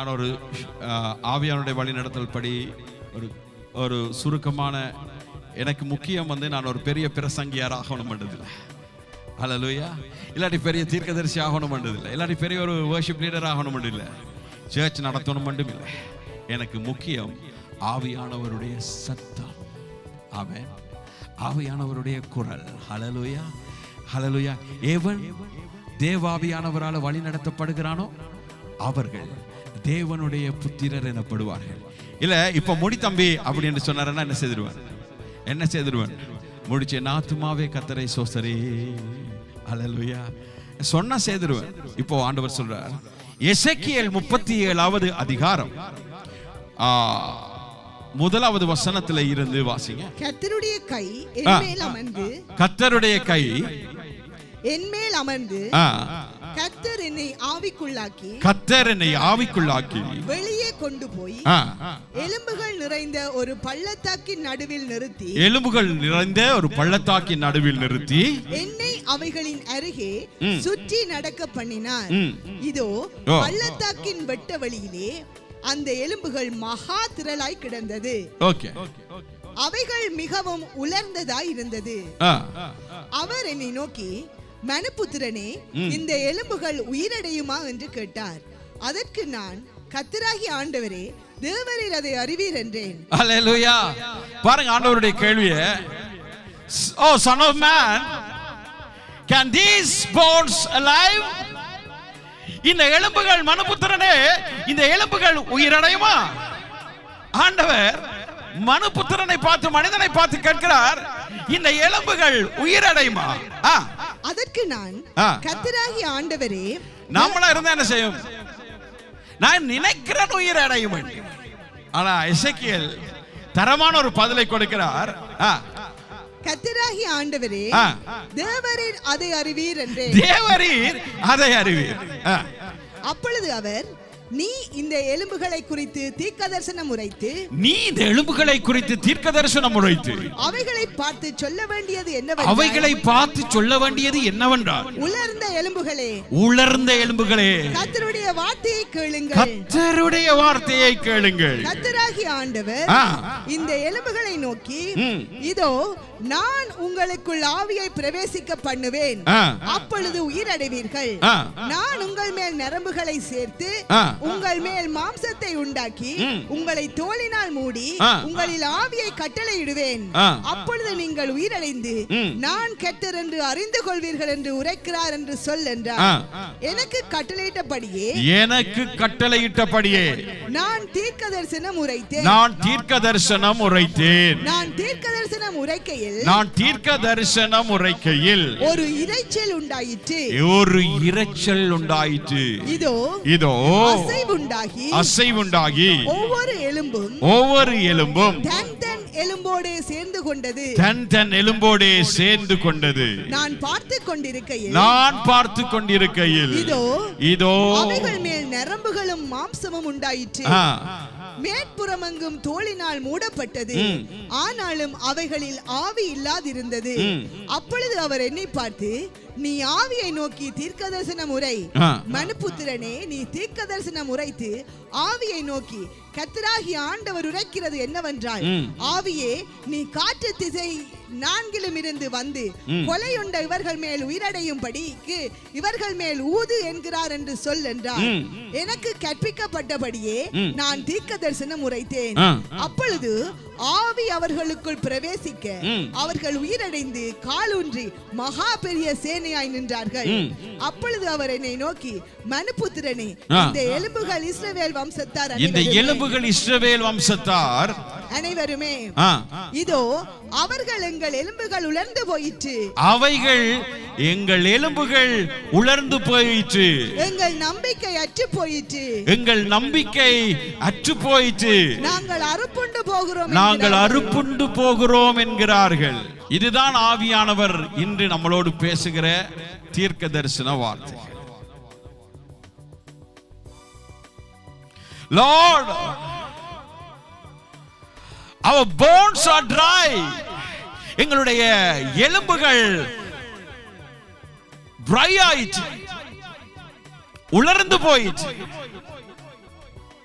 நான் ஒரு அஹ், ஆவியானுடைய வழிநடத்தல் படி ஒரு ஒரு சுருக்கமான எனக்கு முக்கியம் வந்து நான் ஒரு பெரிய பிரசங்கியார் ஆகணும் பண்றதில்லை ஹalleluya இல்லாட்டி பெரிய தீர்க்கதரிசி ஆகணும் பண்றதில்லை இல்லாட்டி பெரிய ஒரு வர்ஷிப் லீடர் ஆகணும் இல்லை சர்ச் நடத்தணும் மட்டும் இல்லை எனக்கு முக்கியம் ஆவியானவருடைய சத்தம் ஆமென் ஆவியானவருடைய குரல் ஹalleluya ஹalleluya எவன் தேவாவியானவரால் வழி நடத்தப்படுகிறானோ அவர்கள் தேவனுடைய புத்திரர் எனப்படுவார்கள் இல்ல இப்ப முடி தம்பி அப்படின்னு சொன்னாருன்னா என்ன செய்திருவான் என்ன செய்திருவான் முடிச்ச நாத்துமாவே கத்தரை சோசரே ஹalleluya சொன்னா செய்திருவேன் இப்போ ஆண்டவர் சொல்றார் எசேக்கியேல் முப்பத்தி ஏழாவது அதிகாரம் ஆ, முதலாவது வசனத்துல இருந்து வாசிங்க கர்த்தருடைய கை ஆ. என்மேல் அமர்ந்து கத்தருடைய கை என்மேல் அமர்ந்து ஆ, கர்த்தர் என்னை ஆவிக்குள்ளாக்கி கத்தர் என்னை ஆவிக்குள்ளாக்கி வெளியே கொண்டு போய் ஆ, எலும்புகள் நிறைந்த ஒரு பள்ளத்தாக்கின் நடுவில் நிறுத்தி எலும்புகள் நிறைந்த ஒரு பள்ளத்தாக்கின் நடுவில் நிறுத்தி என்னை அவைகளின் அருகே ம். சுற்றி நடக்க பண்ணினார் ம். இதோ ஓ. பள்ளத்தாக்கின் வெட்ட வழியிலே அந்த எலும்புகள் மகா திரளாய் கிடந்தது ஓகே அவைகள் மிகவும் உலர்ந்ததாய் இருந்தது ஆ, அவர் என்னை நோக்கி மனுபுத்திரனே இந்த எலும்புகள் உயிரடையுமா என்று கேட்டார் அதற்கு நான் கத்தராகி ஆண்டவரே தேவரீர் அதை அறிவீர் என்றேன் ஹalleluya பாருங்க ஆண்டவருடைய கேள்வியை ஓ son of man can these bones alive இந்த எலும்புகள் மனுபுத்திரனே இந்த எலும்புகள் உயிரடையுமா ஆண்டவர் மனுபுத்திரனை பார்த்து மனிதனை பார்த்து கேட்கிறார் இந்த எலும்புகள் உயிரடையுமா ஆ, அதற்கு நான் ஆ. கத்தராகி ஆண்டவரே நம்மளா இருந்தா என்ன செய்யும் நான் நினைக்கிறேன் உயிர் அடையும் என்று. ஆனா எசேக்கியேல் தரமான ஒரு பதிலை கொடுக்கிறார் ஆ, கத்தராகி ஆண்டவரே ஆ. தேவரீர் அதை அறிவீர் என்றேன் தேவரீர் அதை அறிவீர் ஆ, அப்பொழுது அவர் நீ இந்த எலும்புகளை குறித்து தீர்க்க தரிசனம் உரைத்து நீ இந்த எலும்புகளை குறித்து தீர்க்க தரிசனம் உரைத்து அவைகளை பார்த்து சொல்ல வேண்டியது என்னவென்றால் அவைகளை பார்த்து சொல்ல வேண்டியது என்னவென்றால் உலர்ந்த எலும்புகளே உலர்ந்த எலும்புகளே கத்தருடைய வார்த்தையை கேளுங்கள் கத்தருடைய வார்த்தையை கேளுங்கள் கத்தராகி ஆண்டவர் ஆ. இந்த எலும்புகளை நோக்கி ம். இதோ நான் உங்களுக்குள் ஆவியை பிரவேசிக்க பண்ணுவேன் ஆ. அப்பொழுது உயிரடைவீர்கள் ஆ. நான் உங்கள் மேல் நரம்புகளை சேர்த்து ஆ. உங்கள் மேல் மாம்சத்தை உண்டாக்கி ம். உங்களை தோலினால் மூடி ஆ. உங்களில் ஆவியை கட்டளையிடுவேன் ஆ. அப்பொழுது நீங்கள் உயிரடைந்து ம். நான் கெட்டர் என்று அறிந்து கொள்வீர்கள் என்று உரைக்கிறார் என்று சொல் என்றார் ஆ. எனக்கு கட்டளையிட்டபடியே எனக்கு கட்டளையிட்டபடியே நான் தீர்க்க தரிசனம் உரைத்தேன் நான் தீர்க்க தரிசனம் உரைத்தேன் நான் தீர்க்க தரிசனம் உரைக்கையில் நான் தீர்க்க தரிசனம் உரைக்கையில் ஒரு இரைச்சல் உண்டாயிற்று ஒரு இரைச்சல் உண்டாயிற்று இதோ இதோ அசைவுண்டாகி அசைவுண்டாகி ஒவ்வொரு எலும்பும் ஒவ்வொரு எலும்பும் தன் தன் எலும்போடு சேர்ந்து கொண்டது தன் தன் எலும்போடே சேர்ந்து கொண்டது நான் பார்த்து கொண்டிருக்கையில் நான் பார்த்து கொண்டிருக்கையில் இதோ இதோ அவைகள் மேல் நரம்புகளும் மாம்சமும் உண்டாயிற்று ஆ, மேற்புறமெங்கும் தோலினால் மூடப்பட்டது ம். ஆனாலும் அவைகளில் ஆவி இல்லாதிருந்தது ம். அப்பொழுது அவர் என்னை பார்த்து நீ ஆவியை நோக்கி தீர்க்க தரிசனம் உரை ஆ. மனுபுத்திரனே நீ தீர்க்க தரிசனம் உரைத்து ஆவியை நோக்கி கத்தராகி ஆண்டவர் உரைக்கிறது என்னவென்றால் ம். ஆவியே நீ காற்று திசை நான்கிலும் இருந்து வந்து கொலையுண்ட இவர்கள் மேல் உயிரடையும்படிக்கு இவர்கள் மேல் ஊது என்கிறார் என்று சொல் என்றார் ம். எனக்கு கற்பிக்கப்பட்டபடியே ம். நான் தீர்க்க தரிசனம் உரைத்தேன் ஆ. அப்பொழுது ஆவி அவர்களுக்குள் பிரவேசிக்க ம். அவர்கள் உயிரடைந்து காலூன்றி மகா பெரிய சேனையாய் நின்றார்கள் ம். அப்பொழுது அவர் என்னை நோக்கி மனுபுத்திரனே ஆ. இந்த எலும்புகள் இஸ்ரவேல் வம்சத்தார் இந்த அனைவருமே- எலும்புகள் இஸ்ரவேல் வம்சத்தார் அனைவருமே ஆ, இதோ அவர்கள் எங்கள் எலும்புகள் உலர்ந்து போயிற்று அவைகள் எங்கள் எலும்புகள் உலர்ந்து போயிற்று எங்கள் நம்பிக்கை அற்று போயிற்று எங்கள் நம்பிக்கை அற்று போயிற்று நாங்கள் அறுப்புண்டு போகிறோம் நாங்கள் என்கிறார்கள். அறுப்புண்டு போகிறோம் என்கிறார்கள் இதுதான் ஆவியானவர் இன்று நம்மளோடு பேசுகிற தீர்க்க தரிசன வார்த்தை Lord, our bones are dry. எங்களுடைய எலும்புகள் dry ஆயிற்று உலர்ந்து போயிற்று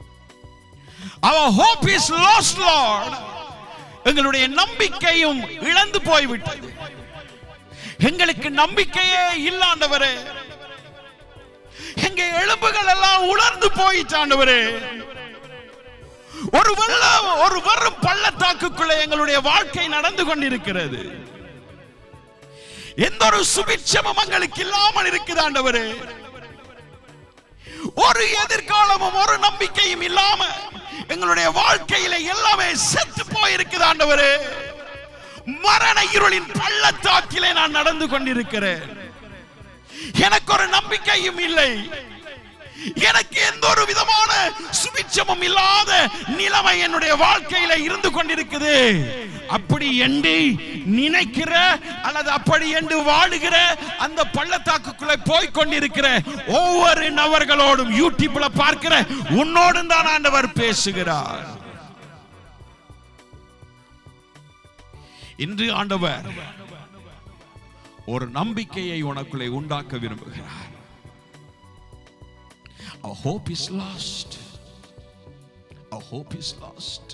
our hope is lost lord எங்களுடைய நம்பிக்கையும் இழந்து போய்விட்டது எங்களுக்கு நம்பிக்கையே இல்லாண்டவரே எங்க எலும்புகள் எல்லாம் உலர்ந்து போயிட்டாண்டவரே ஒரு வெள்ள ஒரு வரும் பள்ளத்தாக்குக்குள்ள எங்களுடைய வாழ்க்கை நடந்து கொண்டிருக்கிறது எந்த ஒரு சுபிட்சமும் எங்களுக்கு இல்லாமல் இருக்குது ஆண்டவரே ஒரு எதிர்காலமும் ஒரு நம்பிக்கையும் இல்லாம எங்களுடைய வாழ்க்கையில எல்லாமே செத்து போயிருக்குது ஆண்டவரே மரண இருளின் பள்ளத்தாக்கிலே நான் நடந்து கொண்டிருக்கிறேன் எனக்கு ஒரு நம்பிக்கையும் இல்லை எனக்கு எந்த ஒரு விதமான சுபிட்சமும் இல்லாத நிலைமை என்னுடைய வாழ்க்கையில இருந்து கொண்டிருக்குது அப்படி என்று நினைக்கிற அல்லது அப்படி என்று வாழுகிற அந்த பள்ளத்தாக்குக்குள்ள போய் கொண்டிருக்கிற ஒவ்வொரு நபர்களோடும் யூடியூப்ல பார்க்கிற உன்னோடும் தான் ஆண்டவர் பேசுகிறார் இன்று ஆண்டவர் ஒரு நம்பிக்கையை உனக்குள்ளே உண்டாக்க விரும்புகிறார் Our hope is lost. Our hope is lost.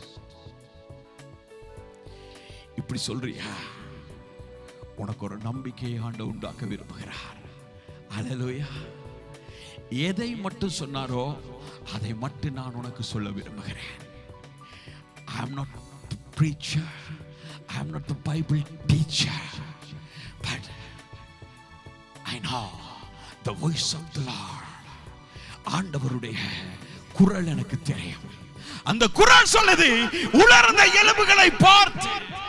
இப்படி சொல்றியா உனக்கு ஒரு நம்பிக்கையை ஆண்டு உண்டாக்க விரும்புகிறார் அல்லேலூயா எதை மட்டும் சொன்னாரோ அதை மட்டும் நான் உனக்கு சொல்ல விரும்புகிறேன் I am not the preacher. I am not the Bible teacher. But I know the voice of the Lord. ஆண்டவருடைய குரல் எனக்கு தெரியும் அந்த குரல் சொல்லுது உலர்ந்த எலும்புகளை பார்த்து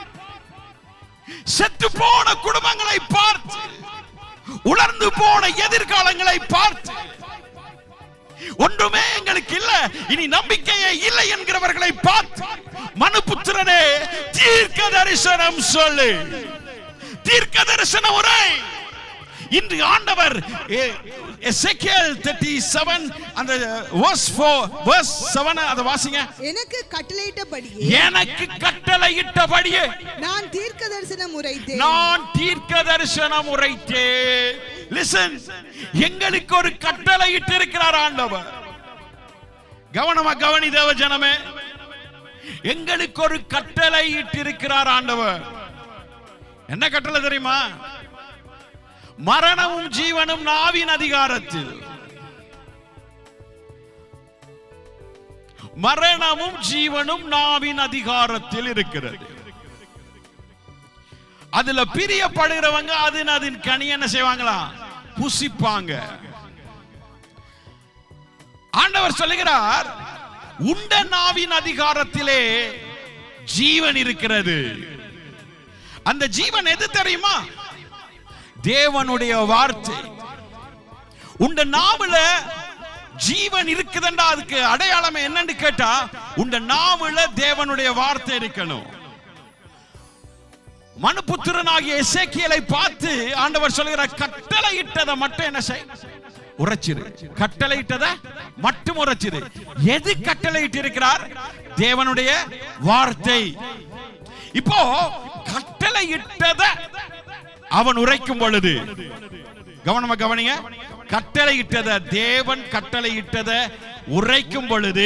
செத்து போன குடும்பங்களை பார்த்து உலர்ந்து போன எதிர்காலங்களை பார்த்து ஒன்றுமே எங்களுக்கு இல்ல இனி நம்பிக்கையே இல்லை என்கிறவர்களை பார்த்து மனுபுத்திரனே தீர்க்க தரிசனம் சொல்லு தீர்க்க தரிசன உரை இன்று ஆண்டவர் எ- எசேக்கியேல் 37 அந்த verse 4 verse 7 அத வாசிங்க எனக்கு கட்டளையிட்டபடியே எனக்கு கட்டளையிட்டபடியே நான் தீர்க்க தரிசனம் உரைத்தேன் நான் தீர்க்க தரிசனம் உரைத்தேன் லிசன் எங்களுக்கு ஒரு கட்டளை இட்டு இருக்கிறார் ஆண்டவர் கவனமா கவனி தேவ ஜனமே எங்களுக்கு ஒரு கட்டளை இட்டு இருக்கிறார் ஆண்டவர் என்ன கட்டளை தெரியுமா மரணமும் ஜீவனும் நாவின் அதிகாரத்தில் மரணமும் ஜீவனும் நாவின் அதிகாரத்தில் இருக்கிறது அதுல பிரியப்படுகிறவங்க அதன் அதன் கனி என்ன செய்வாங்களா புசிப்பாங்க ஆண்டவர் சொல்லுகிறார் உண்ட நாவின் அதிகாரத்திலே ஜீவன் இருக்கிறது அந்த ஜீவன் எது தெரியுமா தேவனுடைய வார்த்தை உண்ட நாவுல ஜீவன் இருக்குதுண்டா அதுக்கு அடையாளம் என்னன்னு கேட்டா உண்ட நாவுல தேவனுடைய வார்த்தை இருக்கணும் மனுபுத்திரனாகிய எசேக்கியலை பார்த்து ஆண்டவர் சொல்லுகிற கட்டளையிட்டதை மட்டும் என்ன செய் உரைச்சிரு கட்டளையிட்டதை மட்டும் உரைச்சிரு எது கட்டளையிட்டு இருக்கிறார் தேவனுடைய வார்த்தை இப்போ கட்டளையிட்டதை அவன் உரைக்கும் பொழுது கவனமா கவனிங்க கட்டளையிட்டத தேவன் கட்டளையிட்டத உரைக்கும் பொழுது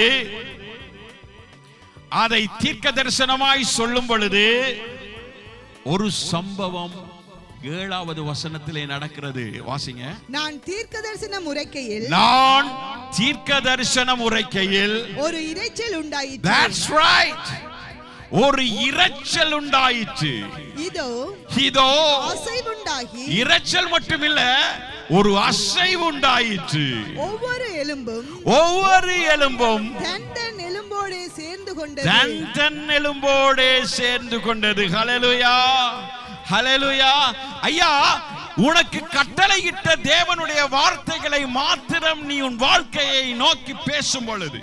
அதை தீர்க்க தரிசனமாய் சொல்லும் பொழுது ஒரு சம்பவம் ஏழாவது வசனத்திலே நடக்கிறது வாசிங்க நான் தீர்க்க தரிசனம் உரைக்கையில் நான் தீர்க்க தரிசனம் உரைக்கையில் ஒரு இரைச்சல் உண்டாயிற்று that's right ஒரு இரைச்சல் உண்டாயிற்று இதோ இதோ அசைவுண்டாகி இரைச்சல் மட்டுமில்ல ஒரு அசைவு உண்டாயிற்று ஒவ்வொரு எலும்பும் ஒவ்வொரு எலும்பும் தன் தன் எலும்போடு சேர்ந்து கொண்டது தன் தன் எலும்போடே சேர்ந்து கொண்டது ஹalleluya ஹalleluya ஐயா உனக்கு கட்டளையிட்ட தேவனுடைய வார்த்தைகளை மாத்திரம் நீ உன் வாழ்க்கையை நோக்கி பேசும் பொழுது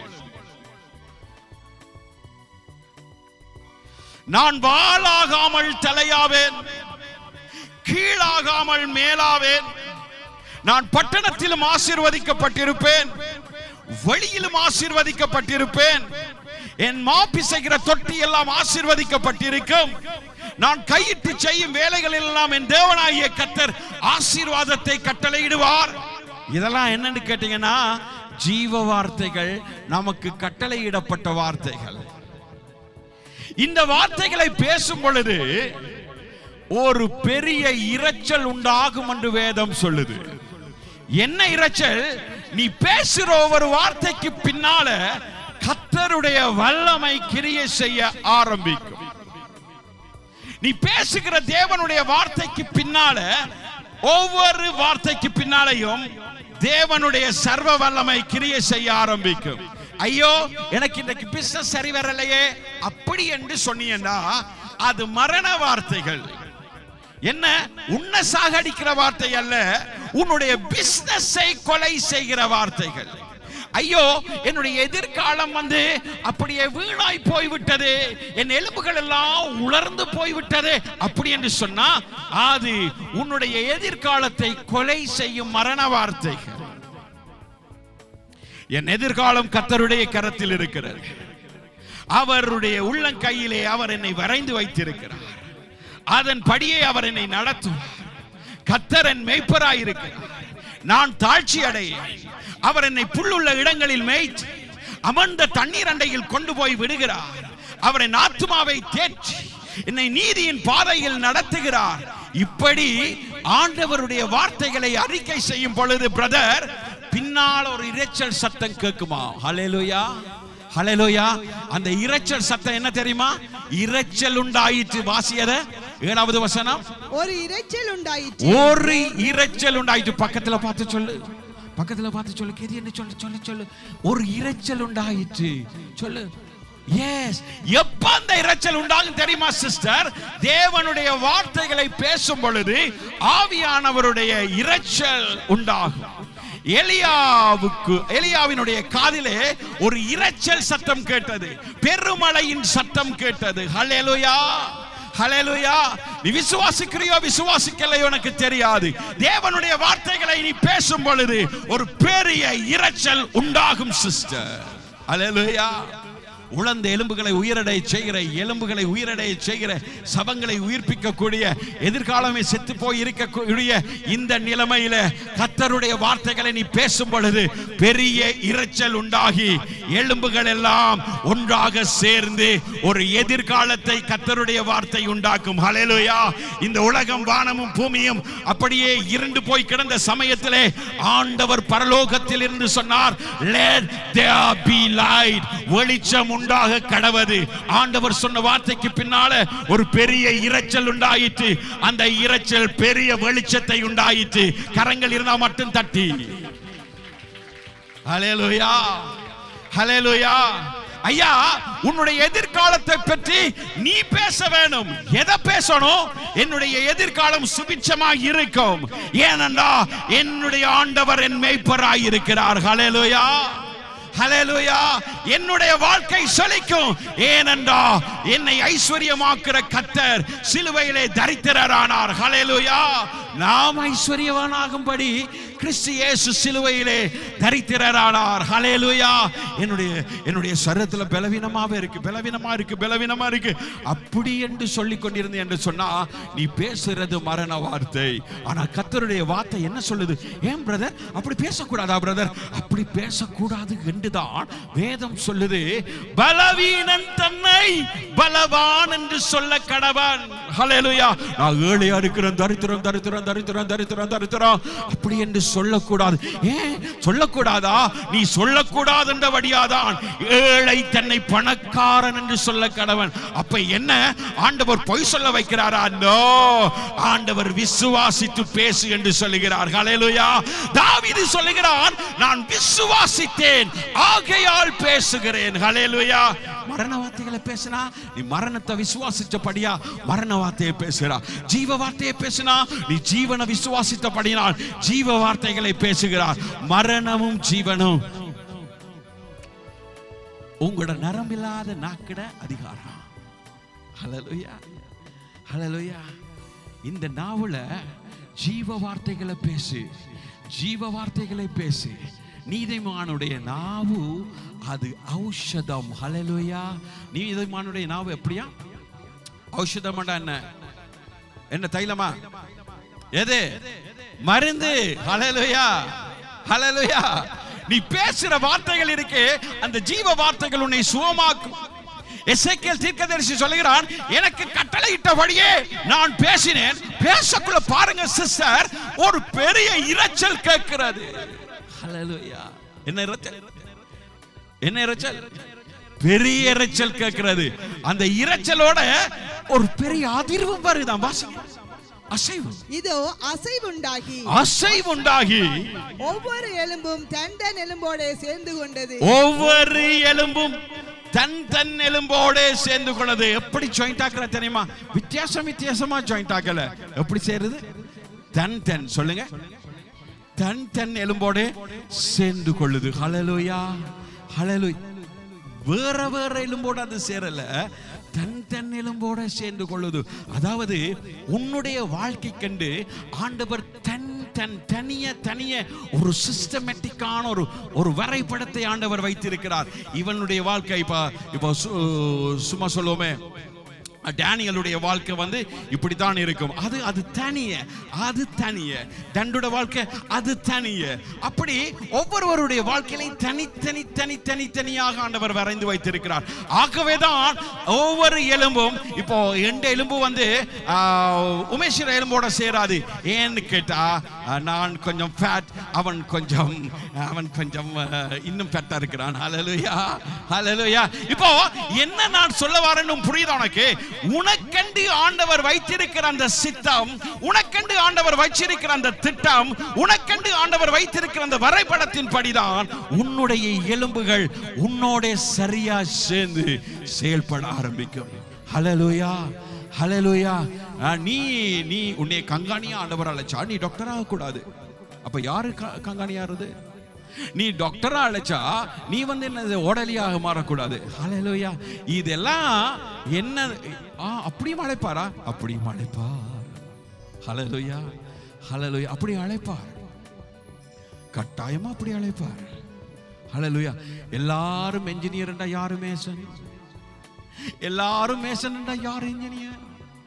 நான் வாளாகாமல் தலையாவேன் கீழாகாமல் மேலாவேன் நான் பட்டணத்திலும் ஆசீர்வதிக்கப்பட்டிருப்பேன் வெளியிலும் ஆசீர்வதிக்கப்பட்டிருப்பேன் என் மாப்பிசைகிற தொட்டி எல்லாம் ஆசீர்வதிக்கப்பட்டிருக்கும் நான் கையிட்டு செய்யும் வேலைகளில் எல்லாம் என் தேவனாகிய கத்தர் ஆசீர்வாதத்தை கட்டளையிடுவார் இதெல்லாம் என்னன்னு கேட்டீங்கன்னா ஜீவ வார்த்தைகள் நமக்கு கட்டளையிடப்பட்ட வார்த்தைகள் இந்த வார்த்தைகளை பேசும் பொழுது ஒரு பெரிய இரைச்சல் உண்டாகும் என்று வேதம் சொல்லுது என்ன இரைச்சல் நீ பேசுற ஒவ்வொரு வார்த்தைக்கு பின்னால கத்தருடைய வல்லமை கிரியை செய்ய ஆரம்பிக்கும் நீ பேசுகிற தேவனுடைய வார்த்தைக்கு பின்னால ஒவ்வொரு வார்த்தைக்கு பின்னாலையும் தேவனுடைய சர்வ வல்லமை கிரியை செய்ய ஆரம்பிக்கும் ஐயோ எனக்கு இன்னைக்கு பிசினஸ் சரி வரலையே அப்படி என்று சொன்னீங்கன்னா அது மரண வார்த்தைகள் என்ன உன்னை சாகடிக்கிற வார்த்தை அல்ல உன்னுடைய பிசினஸை கொலை செய்கிற வார்த்தைகள் ஐயோ என்னுடைய எதிர்காலம் வந்து அப்படியே வீணாய் போய்விட்டது என் எலும்புகள் எல்லாம் உலர்ந்து போய்விட்டது அப்படி என்று சொன்னா அது உன்னுடைய எதிர்காலத்தை கொலை செய்யும் மரண வார்த்தைகள் என் எதிர்காலம் கத்தருடைய கரத்தில் இருக்கிறது அவருடைய உள்ளங்கையிலே அவர் என்னை வரைந்து வைத்திருக்கிறார் அதன் படியே அவர் என்னை நடத்துவார் கத்தர் என் மேய்ப்பராய் இருக்கிறார் நான் தாழ்ச்சி அடையேன் அவர் என்னை புல்லுள்ள இடங்களில் மேய்த்து அமர்ந்த தண்ணீர் அண்டையில் கொண்டு போய் விடுகிறார் அவர் என் ஆத்மாவை தேற்றி என்னை நீதியின் பாதையில் நடத்துகிறார் இப்படி ஆண்டவருடைய வார்த்தைகளை அறிக்கை செய்யும் பொழுது பிரதர் பின்னால் ஒரு இரைச்சல் சத்தம் கேட்குமா ஹalleluya ஹalleluya அந்த இரைச்சல் சத்தம் என்ன தெரியுமா இரைச்சல் உண்டாயிற்று வாசியத ஏழாவது வசனம் ஒரு இரைச்சல் உண்டாயிற்று ஒரு இரைச்சல் உண்டாயிற்று பக்கத்துல பார்த்து சொல்லு பக்கத்துல பார்த்து சொல்லு கேதி என்ன சொல்லு சொல்லு சொல்லு ஒரு இரைச்சல் உண்டாயிற்று சொல்லு எஸ் எப்ப அந்த இரைச்சல் உண்டாகும் தெரியுமா சிஸ்டர் தேவனுடைய வார்த்தைகளை பேசும் பொழுது ஆவியானவருடைய இரைச்சல் உண்டாகும் எலியாவுக்கு எலியாவினுடைய காதிலே ஒரு இரைச்சல் சத்தம் கேட்டது பெருமழையின் சத்தம் கேட்டது ஹalleluya ஹalleluya நீ விசுவாசிக்கிறியோ விசுவாசிக்கலையோ எனக்கு தெரியாது தேவனுடைய வார்த்தைகளை நீ பேசும் பொழுது ஒரு பெரிய இரைச்சல் உண்டாகும் சிஸ்டர் ஹalleluya உழந்த எலும்புகளை உயிரடைய செய்கிற எலும்புகளை உயிரடைய செய்கிற சபங்களை உயிர்ப்பிக்கக்கூடிய எதிர்காலமே செத்து போய் இருக்கக்கூடிய இந்த நிலைமையில கத்தருடைய வார்த்தைகளை நீ பேசும் பொழுது பெரிய இரைச்சல் உண்டாகி எலும்புகள் எல்லாம் ஒன்றாக சேர்ந்து ஒரு எதிர்காலத்தை கத்தருடைய வார்த்தை உண்டாக்கும் ஹalleluya இந்த உலகம் வானமும் பூமியும் அப்படியே இருண்டு போய் கிடந்த சமயத்திலே ஆண்டவர் பரலோகத்தில் இருந்து சொன்னார் let there be light வெளிச்சம் உண்டாக கடவது ஆண்டவர் சொன்ன வார்த்தைக்கு பின்னால ஒரு பெரிய இரைச்சல் உண்டாயிற்று அந்த இரைச்சல் பெரிய வெளிச்சத்தை உண்டாயிற்று கரங்கள் இருந்தா மட்டும் தட்டி ஹalleluya ஹalleluya ஐயா உன்னுடைய எதிர்காலத்தை பற்றி நீ பேச வேணும் எதை பேசணும் என்னுடைய எதிர்காலம் சுபிட்சமாக இருக்கும் ஏனென்றா என்னுடைய ஆண்டவர் என் மேய்ப்பராய் இருக்கிறார் ஹalleluya ஹalleluya என்னுடைய வாழ்க்கை செழிக்கும் ஏனென்றா என்னை ஐஸ்வர்யமாக்குற கத்தர் சிலுவையிலே தரித்திரரானார் ஹalleluya நாம் ஐஸ்வர்யவானாகும்படி கிறிஸ்து இயேசு சிலுவையிலே தரித்திரரானார் ஹalleluya என்னுடைய என்னுடைய சரீரத்துல பலவீனமாவே இருக்கு பலவீனமா இருக்கு பலவீனமா இருக்கு அப்படி என்று சொல்லி கொண்டிருந்தேன் என்று சொன்னா நீ பேசுறது மரண வார்த்தை ஆனா கத்தருடைய வார்த்தை என்ன சொல்லுது ஏன் பிரதர் அப்படி பேசக்கூடாதா பிரதர் அப்படி பேசக்கூடாது என்றுதான் வேதம் சொல்லுது பலவீனன் தன்னை பலவான் என்று சொல்ல கடவன் ஹalleluya நான் ஏழையா இருக்கிறேன் தரித்திரம் தரித்திரம் தரித்திரம் தரித்திரம் தரித்திரம் அப்படி என்று சொல்லக்கூடாது ஏன் சொல்லக்கூடாதா நீ சொல்லக்கூடாது என்றபடியாதான் ஏழை தன்னை பணக்காரன் என்று சொல்ல கடவன் அப்ப என்ன ஆண்டவர் பொய் சொல்ல வைக்கிறாரா நோ ஆண்டவர் விசுவாசித்து பேசு என்று சொல்லுகிறார் ஹalleluya தாவீது சொல்லுகிறான் நான் விசுவாசித்தேன் ஆகையால் பேசுகிறேன் ஹalleluya மரண வார்த்தைகளை பேசினா நீ மரணத்தை விசுவாசிச்சபடியா மரண வார்த்தையை பேசுகிறா ஜீவ வார்த்தையை பேசினா நீ ஜீவனை விசுவாசித்தபடினால் ஜீவ வார்த்தைகளை பேசுகிறார் மரணமும் ஜீவனும் உங்களோட நரம்பில்லாத நாக்கிட அதிகாரம் ஹalleluya ஹalleluya இந்த நாவல ஜீவ வார்த்தைகளை பேசு ஜீவ வார்த்தைகளை பேசு நீதிமானுடைய நாவு அது ஔஷதம் ஹalleluya நீதிமானுடைய நாவு எப்படியா ஔஷதம்டா என்ன என்ன தைலமா எது மருந்து ஹalleluya ஹalleluya நீ பேசுற வார்த்தைகள் இருக்கே அந்த ஜீவ வார்த்தைகள் உன்னை சுகமாக்கும் எசேக்கியேல் தீர்க்கதரிசி சொல்லுகிறான் எனக்கு கட்டளையிட்டபடியே நான் பேசினேன் பேசக்குள்ள பாருங்க சிஸ்டர் ஒரு பெரிய இரைச்சல் கேட்கிறது ஹalleluya என்ன இரைச்சல் என்ன இரைச்சல் பெரிய இரைச்சல் கேட்கிறது அந்த இரைச்சலோட ஒரு பெரிய அதிர்வு வருதான் வாசிங்க அசைவு இதோ அசைவுண்டாகி அசைவு உண்டாகி ஒவ்வொரு எலும்பும் தன் தன் எலும்போட சேர்ந்து கொண்டது ஒவ்வொரு எலும்பும் தன் தன் எலும்போட சேர்ந்து கொண்டது எப்படி ஜாயிண்ட் ஆக்குற தெரியுமா வித்தியாசம் வித்தியாசமா ஜாயிண்ட் ஆக்கல எப்படி சேருது தன் தன் சொல்லுங்க தன் தன் எலும்போட சேர்ந்து கொள்ளுது ஹalleluya ஹalleluya வேற வேற எலும்போட அது சேரல தன் தன் எலும்போட சேர்ந்து கொள்ளுது அதாவது உன்னுடைய வாழ்க்கை கண்டு ஆண்டவர் தன் தன் தனிய தனிய ஒரு சிஸ்டமேட்டிக்கான ஒரு ஒரு வரைபடத்தை ஆண்டவர் வைத்திருக்கிறார் இவனுடைய வாழ்க்கை இப்ப இப்போ சு- சும்மா சொல்லுவோமே டேனியலுடைய வாழ்க்கை வந்து இப்படித்தான் இருக்கும் அது அது தனிய அது தனிய தண்டோட வாழ்க்கை அது தனிய அப்படி ஒவ்வொருவருடைய வாழ்க்கையிலையும் தனித்தனி தனி தனி தனியாக ஆண்டவர் வரைந்து வைத்திருக்கிறார் ஆகவே தான் ஒவ்வொரு எலும்பும் இப்போ எந்த எலும்பு வந்து ஆ, உமேஸ்வர எலும்போட சேராது ஏன்னு கேட்டா ஆ, நான் கொஞ்சம் ஃபேட் அவன் கொஞ்சம் அவன் கொஞ்சம் ஆ, இன்னும் ஃபேட்டா இருக்கிறான் ஹalleluya ஹalleluya இப்போ என்ன நான் சொல்ல வரேன்னு புரியுதா உனக்கு உனக்கண்டு ஆண்டவர் வைத்திருக்கிற அந்த சித்தம் உனக்கண்டு ஆண்டவர் வைச்சிருக்கிற அந்த திட்டம் உனக்கண்டு ஆண்டவர் வைத்திருக்கிற அந்த வரைபடத்தின் படிதான் உன்னுடைய எலும்புகள் உன்னோட சரியா சேர்ந்து செயல்பட ஆரம்பிக்கும் ஹalleluya ஹalleluya நீ நீ உன்னை கங்காணியா ஆண்டவர் அழைச்சா நீ டாக்டர் ஆக கூடாது அப்ப யாரு க- கங்காணியாருது நீ டாக்டரா அழைச்சா நீ வந்து என்ன ஓடலியாக மாறக்கூடாது ஹalleluya இதெல்லாம் என்ன ஆ அப்படியும் அழைப்பாரா அப்படியும் அழைப்பார் ஹalleluya ஹalleluya அப்படி அழைப்பார் கட்டாயமா அப்படி அழைப்பார் ஹalleluya எல்லாரும் என்ஜினியர்ண்டா யாரு மேசன் எல்லாரும் மேசன்ண்டா யார் இன்ஜினியர்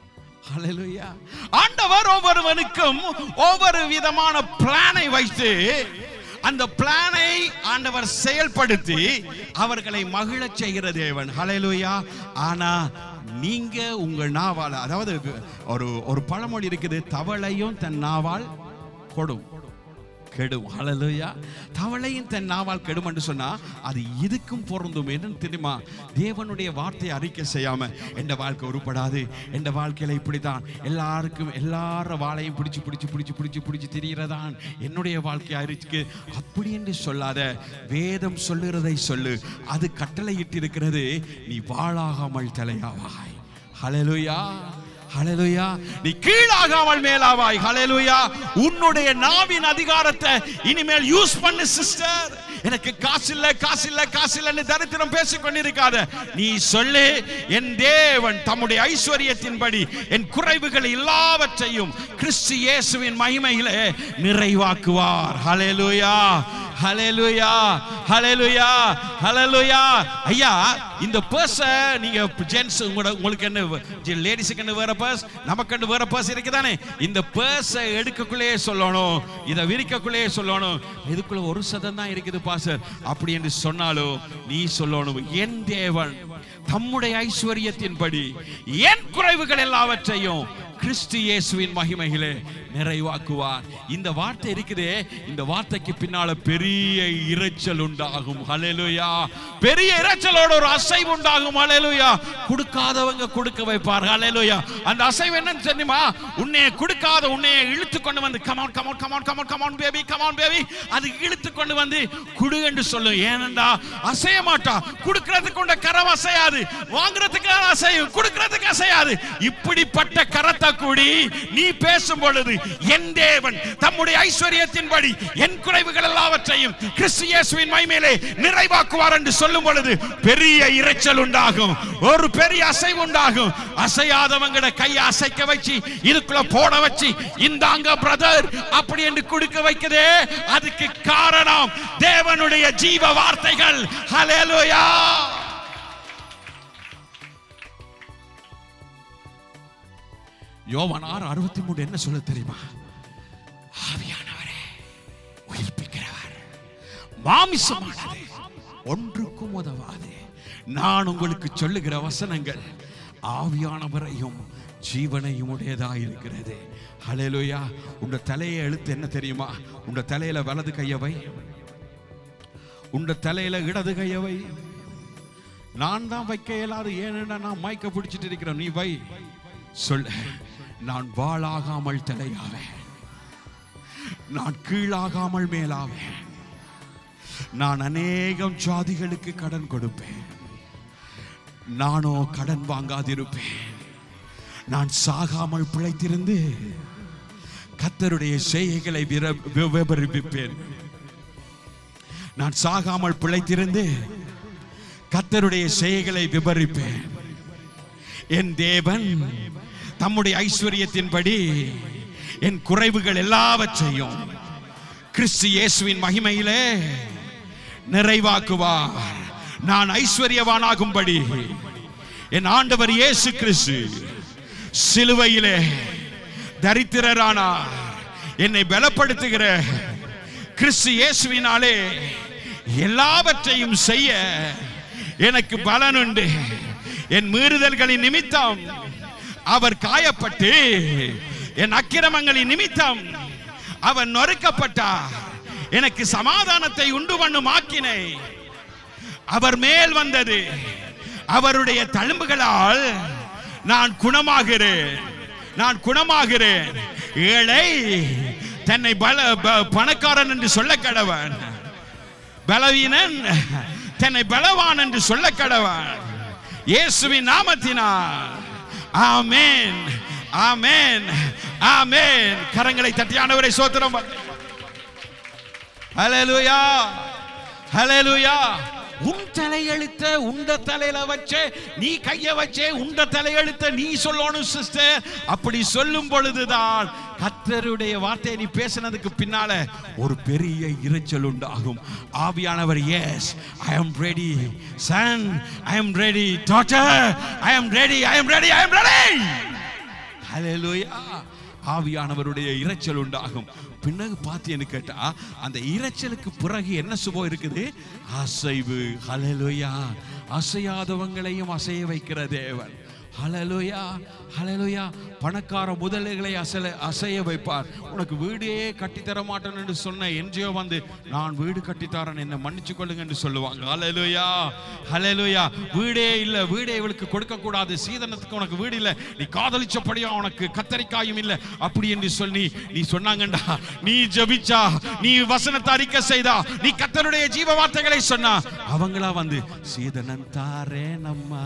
ஹalleluya ஆண்டவர் ஒவ்வொருவனுக்கும் ஒவ்வொரு விதமான பிளானை வைத்து அந்த பிளானை ஆண்டவர் செயல்படுத்தி அவர்களை மகிழச் செய்கிற தேவன் ஹalleluya ஆனா நீங்க உங்கள் நாவால அதாவது ஒரு ஒரு பழமொழி இருக்குது தவளையும் தன் நாவால் கொடும் கெடும் ஹalleluya தவளையும் தன் நாவால் கெடும் என்று சொன்னா அது இதுக்கும் பொருந்தும் என்னன்னு தெரியுமா தேவனுடைய வார்த்தையை அறிக்கை செய்யாம எந்த வாழ்க்கை உருப்படாது எந்த வாழ்க்கையில இப்படிதான் எல்லாருக்கும் எல்லார வாழையும் பிடிச்சு பிடிச்சு பிடிச்சு பிடிச்சு பிடிச்சு திரியறதான் என்னுடைய வாழ்க்கை அறிக்கை அப்படி என்று சொல்லாத வேதம் சொல்லுறதை சொல்லு அது கட்டளையிட்டு இருக்கிறது நீ வாழாகாமல் தலையாவாய் ஹalleluya ஹalleluya நீ கீழாகாமல் மேலாவாய் ஹalleluya உன்னுடைய நாவின் அதிகாரத்தை இனிமேல் யூஸ் பண்ணு சிஸ்டர் எனக்கு காசு இல்ல காசு இல்ல காசு இல்லன்னு தரித்திரம் பேசிக் கொண்டிருக்காத நீ சொல்லு என் தேவன் தம்முடைய ஐஸ்வர்யத்தின்படி என் குறைவுகள் எல்லாவற்றையும் கிறிஸ்து இயேசுவின் மகிமையிலே நிறைவாக்குவார் ஹalleluya ஹalleluya ஹalleluya ஹalleluya ஐயா இந்த பர்ஸ நீங்க ஜென்ஸ் உங்களோட உங்களுக்கு என்ன லேடிஸுக்கு என்ன வேற பர்ஸ் நமக்கு என்ன வேற பர்ஸ் இருக்குதானே இந்த பர்ஸை எடுக்கக்குள்ளே சொல்லணும் இதை விரிக்கக்குள்ளே சொல்லணும் இதுக்குள்ள ஒரு சதம் தான் இருக்குது பாசர் அப்படி என்று சொன்னாலும் நீ சொல்லணும் என் தேவன் தம்முடைய ஐஸ்வர்யத்தின்படி என் குறைவுகள் எல்லாவற்றையும் கிறிஸ்து இயேசுவின் மகிமையிலே நிறைவாக்குவார் இந்த வார்த்தை இருக்குதே இந்த வார்த்தைக்கு பின்னால பெரிய இரைச்சல் உண்டாகும் ஹalleluya பெரிய இரைச்சலோட ஒரு அசைவு உண்டாகும் ஹalleluya கொடுக்காதவங்க கொடுக்க வைப்பார் ஹalleluya அந்த அசைவு என்னன்னு தெரியுமா உன்னைய கொடுக்காத உன்னைய இழுத்து கொண்டு வந்து come on come on come on come on come on baby come on baby அது இழுத்து கொண்டு வந்து குடு என்று சொல்லும் ஏனண்டா அசைய மாட்டா கொடுக்கிறதுக்கு உண்ட கரம் அசையாது வாங்குறதுக்கு அசையும் கொடுக்கிறதுக்கு அசையாது இப்படிப்பட்ட கரத்தை கூடி நீ பேசும் பொழுது என் தேவன் தம்முடைய ஐஸ்வர்யத்தின்படி என் குறைவுகள் எல்லாவற்றையும் கிறிஸ்து இயேசுவின் மைமேலே நிறைவாக்குவார் என்று சொல்லும் பொழுது பெரிய இரைச்சல் உண்டாகும் ஒரு பெரிய அசைவு உண்டாகும் அசையாதவங்கட கையை அசைக்க வச்சு இதுக்குள்ள போட வச்சு இந்தாங்க பிரதர் அப்படி என்று கொடுக்க வைக்கதே அதுக்கு காரணம் தேவனுடைய ஜீவ வார்த்தைகள் ஹalleluya யோவான் ஆறு அறுபத்தி மூணு என்ன சொல்ல தெரியுமா ஆவியானவரே உயிர்ப்பிக்கிறவர் மாமிசமானது ஒன்றுக்கும் உதவாது நான் உங்களுக்கு சொல்லுகிற வசனங்கள் ஆவியானவரையும் ஜீவனையும் உடையதா இருக்கிறது ஹalleluya உங்க தலையை எழுத்து என்ன தெரியுமா உங்க தலையில வலது கையவை உங்க தலையில இடது கையவை நான் தான் வைக்க இயலாது ஏனென்றா நான் மைக்க பிடிச்சிட்டு இருக்கிறேன் நீ வை சொல்லு நான் வாளாகாமல் தலையாவேன் நான் கீழாகாமல் மேலாவேன் நான் அநேகம் ஜாதிகளுக்கு கடன் கொடுப்பேன் நானோ கடன் வாங்காதிருப்பேன் நான் சாகாமல் பிழைத்திருந்து கத்தருடைய செய்கைகளை விர- வி- விவரிப்பேன் நான் சாகாமல் பிழைத்திருந்து கத்தருடைய செய்கைகளை விவரிப்பேன் என் தேவன் தம்முடைய ஐஸ்வர்யத்தின்படி என் குறைவுகள் எல்லாவற்றையும் கிறிஸ்து இயேசுவின் மகிமையிலே நிறைவாக்குவார் நான் ஐஸ்வர்யவானாகும்படி என் ஆண்டவர் இயேசு கிறிஸ்து சிலுவையிலே தரித்திரரானார் என்னை பலப்படுத்துகிற கிறிஸ்து இயேசுவினாலே எல்லாவற்றையும் செய்ய எனக்கு பலன் உண்டு என் மீறுதல்களின் நிமித்தம் அவர் காயப்பட்டு என் அக்கிரமங்களின் நிமித்தம் அவர் நொறுக்கப்பட்டார் எனக்கு சமாதானத்தை உண்டு பண்ணும் ஆக்கினை அவர் மேல் வந்தது அவருடைய தழும்புகளால் நான் குணமாகிறேன் நான் குணமாகிறேன் ஏழை தன்னை பல ப- பணக்காரன் என்று சொல்ல கடவன் பலவீனன் தன்னை பலவான் என்று சொல்ல கடவன் இயேசுவின் நாமத்தினால் ஆமென் ஆமென் ஆமென் கரங்களை தட்டியானவரை சோத்திரம் பண்ணு. ஹalleluya ஹalleluya உன் தலையெழுத்த உண்ட தலையில வச்சே நீ கைய வச்சே உண்ட தலையெழுத்த நீ சொல்லணும் சிஸ்டர் அப்படி சொல்லும் பொழுதுதான் கத்தருடைய வார்த்தையை நீ பேசினதுக்கு பின்னால ஒரு பெரிய இரைச்சல் உண்டாகும் ஆவியானவர் yes I am ready son I am ready daughter I am ready I am ready I am ready ஹalleluya ஆவியானவருடைய இரைச்சல் உண்டாகும் பின்னகு பார்த்தேன்னு கேட்டா அந்த இரைச்சலுக்கு பிறகு என்ன சுபம் இருக்குது அசைவு ஹalleluya அசையாதவங்களையும் அசைய வைக்கிற தேவன் ஹalleluya ஹalleluya பணக்கார முதலைகளை அசல அசைய வைப்பார் உனக்கு வீடே கட்டித்தர மாட்டேன் என்று சொன்ன என்ஜிஓ வந்து நான் வீடு கட்டித்தரேன் என்ன மன்னிச்சு கொள்ளுங்க என்று சொல்லுவாங்க ஹalleluya ஹalleluya வீடே இல்ல வீடே இவளுக்கு கொடுக்க கூடாது சீதனத்துக்கு உனக்கு வீடு இல்ல நீ காதலிச்சபடியா உனக்கு கத்தரிக்காயும் இல்ல அப்படி என்று சொல்லி நீ சொன்னாங்கண்டா நீ ஜெபிச்சா நீ வசனத்தை அறிக்கை செய்தா நீ கத்தருடைய ஜீவ வார்த்தைகளை சொன்னா அவங்களா வந்து சீதனன் தாரேனம்மா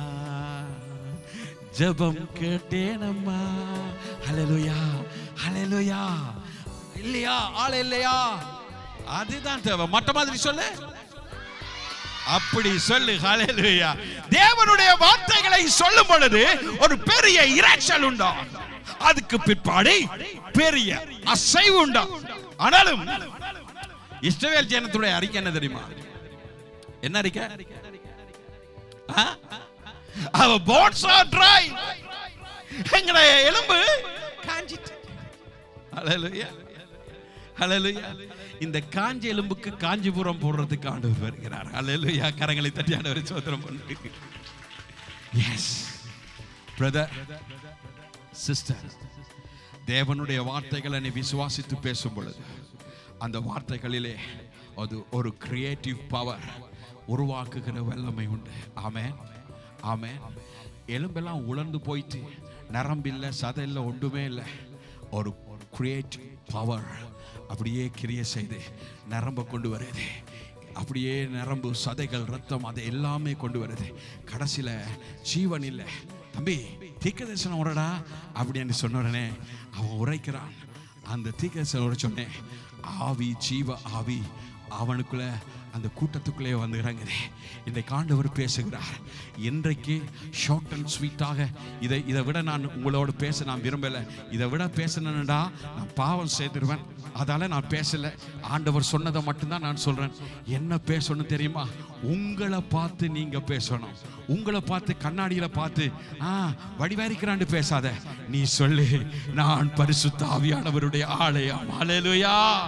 ஜெபம் கேட்டேனம்மா ஹalleluya ஹalleluya இல்லையா ஆள் இல்லையா அதுதான் தேவை மற்ற மாதிரி சொல்லு அப்படி சொல்லு ஹalleluya தேவனுடைய வார்த்தைகளை சொல்லும் பொழுது ஒரு பெரிய இரைச்சல் உண்டா அதுக்கு பிற்பாடு பெரிய அசைவு உண்டா ஆனாலும் இஸ்ரவேல் ஜனத்துடைய அறிக்கை என்ன தெரியுமா என்ன அறிக்கை ஆ? அவ போட்ஸ் ஆர் ட்ரை எங்கட எலும்பு காஞ்சிட்டு ஹalleluya ஹalleluya இந்த காஞ்ச எலும்புக்கு காஞ்சிபுரம் போடுறதுக்கு ஆண்டவர் வருகிறார் ஹalleluya கரங்களை தட்டி ஆண்டவர் சோதரம் பண்ணு எஸ் பிரதர் சிஸ்டர் தேவனுடைய வார்த்தைகளை நீ விசுவாசித்து பேசும் பொழுது அந்த வார்த்தைகளிலே அது ஒரு கிரியேட்டிவ் பவர் உருவாக்குகிற வல்லமை உண்டு ஆமென் ஆமென் எலும்பெல்லாம் உலர்ந்து போயிட்டு நரம்பில்லை சதை இல்லை ஒன்றுமே இல்லை ஒரு கிரியேட்டிவ் பவர் அப்படியே கிரிய செய்து நரம்பை கொண்டு வருது அப்படியே நரம்பு சதைகள் ரத்தம் அதை எல்லாமே கொண்டு வருது கடைசியில் ஜீவன் இல்லை தம்பி தீக்க தரிசனம் உரடா அப்படின்னு சொன்ன உடனே அவன் உரைக்கிறான் அந்த தீக்க தரிசனம் உரை சொன்னேன் ஆவி ஜீவ ஆவி அவனுக்குள்ள அந்த கூட்டத்துக்குள்ளே வந்து இறங்குது இன்றைக்கு ஆண்டவர் பேசுகிறார் இன்றைக்கு ஷார்ட் அண்ட் ஸ்வீட்டாக இதை இதை விட நான் உங்களோட பேச நான் விரும்பலை இதை விட பேசணும்டா நான் பாவம் செய்திருவேன் அதால நான் பேசல ஆண்டவர் சொன்னதை மட்டும்தான் நான் சொல்றேன் என்ன பேசணும் தெரியுமா உங்களை பார்த்து நீங்க பேசணும் உங்களை பார்த்து கண்ணாடியில பார்த்து ஆ வடிவாரிக்கிறான்னு பேசாத நீ சொல்லு நான் பரிசுத்த ஆவியானவருடைய ஆலயம் ஹalleluya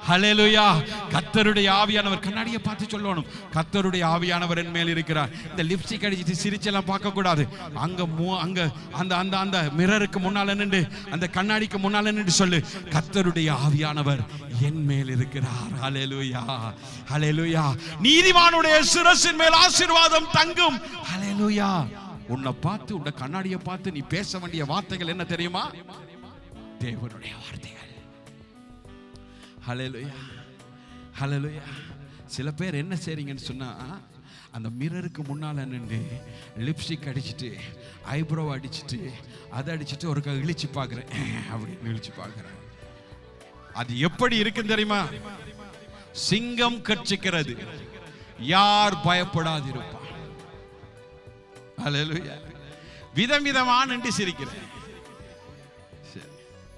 ஹalleluya கர்த்தருடைய ஆவியானவர் கண்ணாடியை பார்த்து சொல்லணும் கர்த்தருடைய ஆவியானவர் என் மேல் இருக்கிறார் இந்த லிப்ஸ்டிக் அடிச்சிட்டு சிரிச்செல்லாம் பார்க்க கூடாது அங்க மு- அங்க அந்த அந்த அந்த மிரருக்கு முன்னால நின்று அந்த கண்ணாடிக்கு முன்னால நின்று சொல்லு கர்த்தருடைய ஆவியானவர் என் மேல் இருக்கிறார் ஹalleluya ஹalleluya நீதிமானுடைய சிரசின் மேல் ஆசீர்வாதம் தங்கும் ஹalleluya உன்னை பார்த்து உன்னை கண்ணாடியை பார்த்து நீ பேச வேண்டிய வார்த்தைகள் என்ன தெரியுமா தேவனுடைய வார்த்தைகள் ஹalleluya ஹalleluya சில பேர் என்ன செய்றீங்கன்னு சொன்னா அந்த மிரருக்கு முன்னால நின்று லிப்ஸ்டிக் அடிச்சிட்டு ஐப்ரோ அடிச்சிட்டு அதை அடிச்சிட்டு ஒரு க- இழிச்சு பார்க்குறேன் அப்படின்னு இழிச்சு பார்க்குறேன் அது எப்படி இருக்குன்னு தெரியுமா சிங்கம் கட்சிக்கிறது யார் பயப்படாதிருப்பான் ஹalleluya விதம் விதமா நின்று சிரிக்கிறேன் சரி.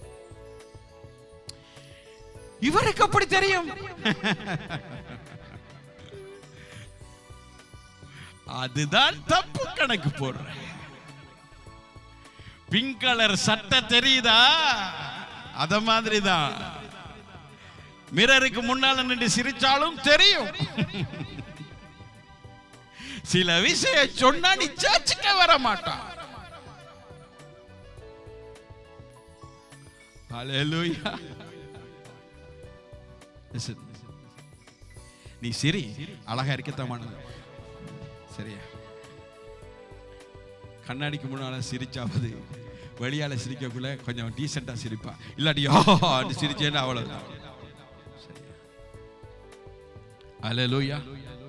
இவருக்கு அப்படி தெரியும் அதுதான் தப்பு கணக்கு போடுறேன் பிங்க் கலர் சட்டை தெரியுதா அத மாதிரி தான் மிரருக்கு முன்னால நின்று சிரிச்சாலும் தெரியும் சில விஷயம் சொன்னா நீ சர்ச்சுக்கு வர மாட்டான் Hallelujah. Listen. நீ சிரி அழகா இருக்கத்தமான சரியா கண்ணாடிக்கு முன்னால சிரிச்சாவது வெளியால சிரிக்கக்குள்ள கொஞ்சம் டீசெண்டா சிரிப்பா இல்லாட்டி "ஆ" சிரிச்சேன்னா அவ்வளவுதான் சரியா அல்லேலூயா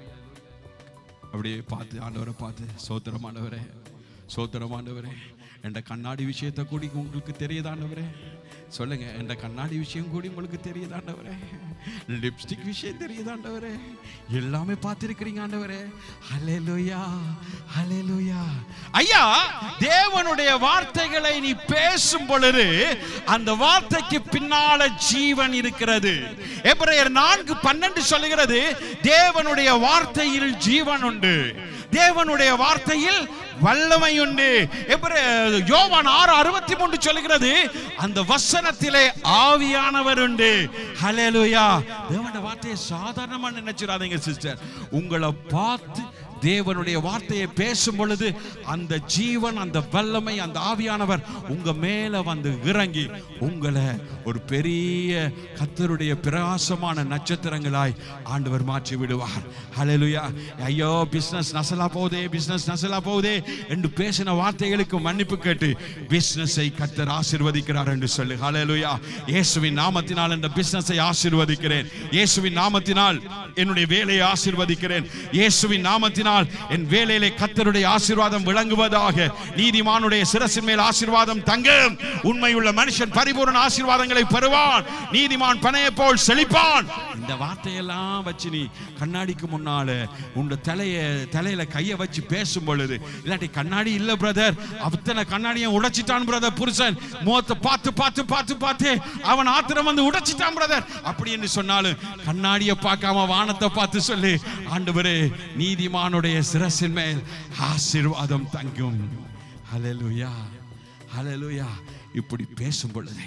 அப்படியே பார்த்து ஆண்டவரை பார்த்து சோத்திரம் ஆண்டவரே சோத்திரம் ஆண்டவரே என்ற கண்ணாடி விஷயத்தை கூடி உங்களுக்கு தெரியுதாண்டவரே சொல்லுங்க என்ற கண்ணாடி விஷயம் கூடி உங்களுக்கு தெரியுதாண்டவரே லிப்ஸ்டிக் விஷயம் தெரியுதாண்டவரே எல்லாமே பார்த்திருக்கிறீங்க ஆண்டவரே ஹalleluya ஹalleluya ஐயா தேவனுடைய வார்த்தைகளை நீ பேசும் பொழுது அந்த வார்த்தைக்கு பின்னால ஜீவன் இருக்கிறது எபிரேயர் நான்கு பன்னெண்டு சொல்லுகிறது தேவனுடைய வார்த்தையில் ஜீவன் உண்டு தேவனுடைய வார்த்தையில் வல்லமை உண்டு எபிரே- யோவான் ஆறு அறுபத்தி மூன்று சொல்லுகிறது அந்த வசனத்திலே ஆவியானவர் உண்டு ஹalleluya தேவனுடைய வார்த்தையை சாதாரணமா நினைச்சிடாதீங்க சிஸ்டர் உங்களை பார்த்து தேவனுடைய வார்த்தையை பேசும் பொழுது அந்த ஜீவன் அந்த வல்லமை அந்த ஆவியானவர் உங்க மேல வந்து இறங்கி உங்களை ஒரு பெரிய கத்தருடைய பிரகாசமான நட்சத்திரங்களாய் ஆண்டவர் மாற்றி விடுவார் ஹalleluya ஐயோ பிசினஸ் நசலா போதே பிசினஸ் நசலா போதே என்று பேசின வார்த்தைகளுக்கு மன்னிப்பு கேட்டு பிசினஸை கத்தர் ஆசீர்வதிக்கிறார் என்று சொல்லு ஹalleluya இயேசுவின் நாமத்தினால் இந்த பிசினஸை ஆசீர்வதிக்கிறேன் இயேசுவின் நாமத்தினால் என்னுடைய வேலையை ஆசீர்வதிக்கிறேன் இயேசுவின் நாமத்தினால் என் வேலையிலே கத்தருடைய ஆசீர்வாதம் விளங்குவதாக நீதிமானுடைய சிரசின் மேல் ஆசீர்வாதம் தங்கும் உண்மையுள்ள மனுஷன் பரிபூரண ஆசீர்வாதங்களை பெறுவான் நீதிமான் பனையை போல் செழிப்பான் இந்த வார்த்தையெல்லாம் வச்சு நீ கண்ணாடிக்கு முன்னால உன் தலைய தலையில கைய வச்சு பேசும் பொழுது இல்லாட்டி கண்ணாடி இல்ல பிரதர் அத்தனை கண்ணாடியை உடைச்சிட்டான் பிரதர் புருஷன் முகத்தை பார்த்து பார்த்து பார்த்து பார்த்து அவன் ஆத்திரம் வந்து உடைச்சிட்டான் பிரதர் அப்படி என்று சொன்னாலும் கண்ணாடியை பார்க்காம வானத்தை பார்த்து சொல்லு ஆண்டவரே நீதிமானுடைய சிரசின் மேல் ஆசீர்வாதம் தங்கும் ஹalleluya ஹalleluya இப்படி பேசும் பொழுது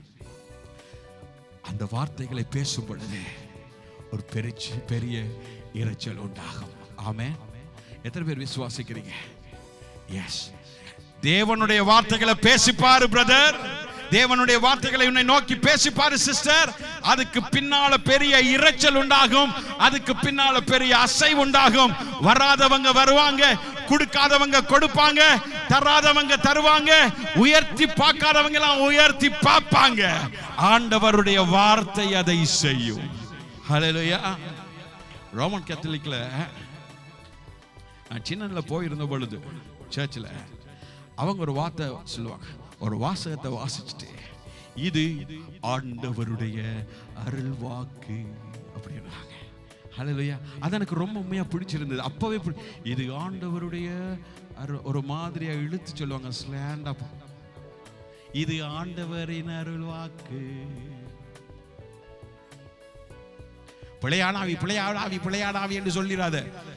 அந்த வார்த்தைகளை பேசும் பொழுது ஒரு பெரிய பெரிய இரைச்சல் உண்டாகும் ஆமென் எத்தனை பேர் விசுவாசிக்கிறீங்க எஸ் தேவனுடைய வார்த்தைகளை பேசிப்பாரு பிரதர் தேவனுடைய வார்த்தைகளை உன்னை நோக்கி பேசிப்பாரு சிஸ்டர் அதுக்கு பின்னால பெரிய இரைச்சல் உண்டாகும் அதுக்கு பின்னால பெரிய அசை உண்டாகும் வராதவங்க வருவாங்க கொடுக்காதவங்க கொடுப்பாங்க தராதவங்க தருவாங்க உயர்த்தி பார்க்காதவங்க எல்லாம் உயர்த்தி பார்ப்பாங்க ஆண்டவருடைய வார்த்தை அதை செய்யும் ஹalleluya ரோமன் கேத்தலிக்ல நான் சின்னல போயிருந்த பொழுது சர்ச்சில் அவங்க ஒரு வார்த்தை சொல்லுவாங்க ஒரு வாசகத்தை வாசிச்சுட்டு இது ஆண்டவருடைய அருள் வாக்கு அப்படின்னாங்க ஹalleluya அது எனக்கு ரொம்ப உண்மையா பிடிச்சிருந்தது அப்பவே பிடி- இது ஆண்டவருடைய அரு- ஒரு மாதிரியா இழுத்து சொல்லுவாங்க ஸ்லாண்டா இது ஆண்டவரின் அருள் வாக்கு பிழையானாவி பிழையாடாவி பிழையாடாவி என்று சொல்லிடாத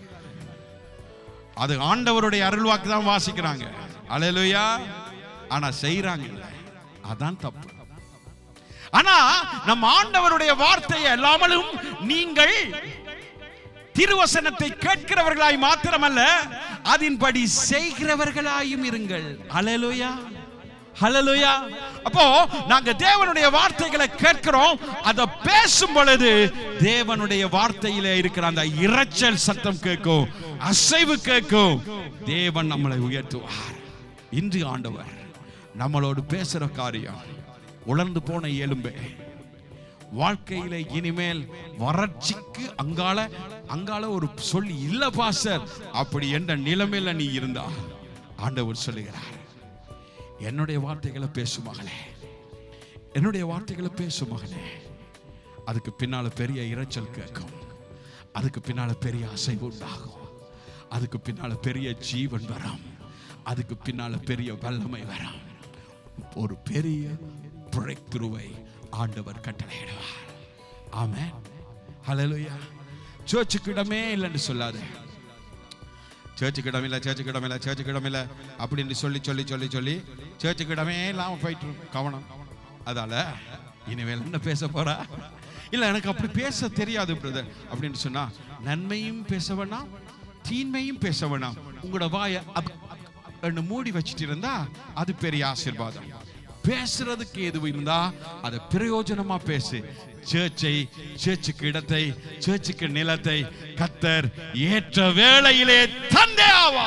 அது ஆண்டவருடைய அருள்வாக்கு தான் வாசிக்கிறாங்க அலையலுயா ஆனா செய்றாங்க இல்ல. அதான் தப்பு ஆனா நம் ஆண்டவருடைய வார்த்தையை அல்லாமலும் நீங்கள் திருவசனத்தை கேட்கிறவர்களாய் மாத்திரமல்ல அதன்படி செய்கிறவர்களாயும் இருங்கள் ஹalleluya ஹalleluya அப்போ நாங்க தேவனுடைய வார்த்தைகளை கேட்கிறோம் அதை பேசும் பொழுது தேவனுடைய வார்த்தையிலே இருக்கிற அந்த இரைச்சல் சத்தம் கேட்கும் அசைவு கேட்கும் தேவன் நம்மளை உயர்த்துவார் இன்று ஆண்டவர் நம்மளோடு பேசுற காரியம் உலர்ந்து போன எலும்பே வாழ்க்கையில இனிமேல் வறட்சிக்கு அங்கால அங்கால ஒரு சொல்லி இல்ல பாசர் அப்படி என்ற நிலைமையில நீ இருந்தா ஆண்டவர் சொல்லுகிறார் என்னுடைய வார்த்தைகளை பேசு மகளே என்னுடைய வார்த்தைகளை பேசு மகளே அதுக்கு பின்னால பெரிய இரைச்சல் கேட்கும் அதுக்கு பின்னால பெரிய அசைவு உண்டாகும் அதுக்கு பின்னால பெரிய ஜீவன் வரும் அதுக்கு பின்னால பெரிய வல்லமை வரும் ஒரு பெரிய பிரேக்த்ரூவை ஆண்டவர் கட்டளையிடுவார் ஆமென் ஹalleluya சர்ச்சுக்கு இடமே இல்லைன்னு சொல்லாத சர்ச்சுக்கு இடம் இல்லை சர்ச்சுக்கு இடம் இல்லை சர்ச்சுக்கு இடம் இல்லை அப்படின்னு சொல்லி சொல்லி சொல்லி சொல்லி சர்ச்சுக்கு இடமே இல்லாம போயிட்டு இருக்கும். கவனம் அதால இனிமேல் என்ன பேச போறா இல்ல எனக்கு அப்படி பேச தெரியாது பிரதர் அப்படின்னு சொன்னா நன்மையும் பேச வேணாம் தீன்மையும் பேச வேணாம் உங்களோட வாயை அப் அப்னு மூடி வச்சிட்டு இருந்தா அது பெரிய ஆசீர்வாதம் பேசுறதுக்கு எதுவும் இருந்தா அதை பிரயோஜனமா பேசு சேர்ச்சை சேர்ச்சுக்கு இடத்தை சேர்ச்சுக்கு நிலத்தை கத்தர் ஏற்ற வேளையிலே தந்தே ஆவா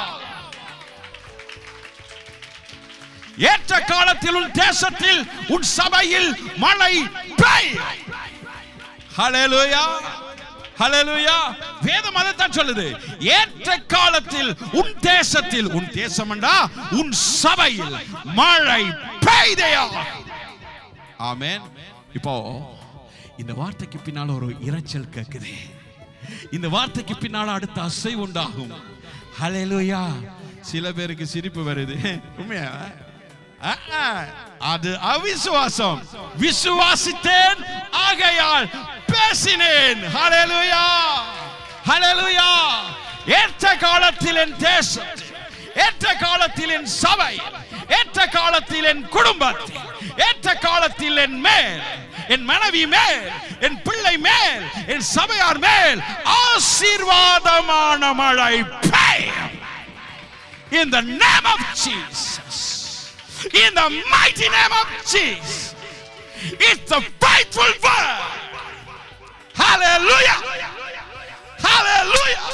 ஏற்ற காலத்தில் உன் தேசத்தில் உன் சபையில் மழை பெய் ஹalleluya ஹalleluya வேதம் அதைத்தான் சொல்லுது ஏற்ற காலத்தில் உன் தேசத்தில் உன் தேசம்டா உன் சபையில் மழை பெய்தையா ஆமென் இப்போ இந்த வார்த்தைக்கு பின்னால ஒரு இரைச்சல் கேக்குது இந்த வார்த்தைக்கு பின்னால அடுத்த அசை உண்டாகும் ஹalleluya சில பேருக்கு சிரிப்பு வருது உண்மையா ஆ, ஆ, அது அவிசுவாசம் விசுவாசித்தேன் ஆகையால் பேசினேன் ஹalleluya ஹalleluya ஏற்ற காலத்தில் என் தேசம் ஏற்ற காலத்தில் என் சபை ஏற்ற காலத்தில் என் குடும்பத்தில் ஏற்ற காலத்தில் என் மேல் என் மனைவி மேல் என் பிள்ளை மேல் என் சபையார் மேல் ஆசீர்வாதமான மழை பெய்யும் in the name of Jesus. In the mighty name of Jesus. It's the faithful word. Hallelujah. Hallelujah.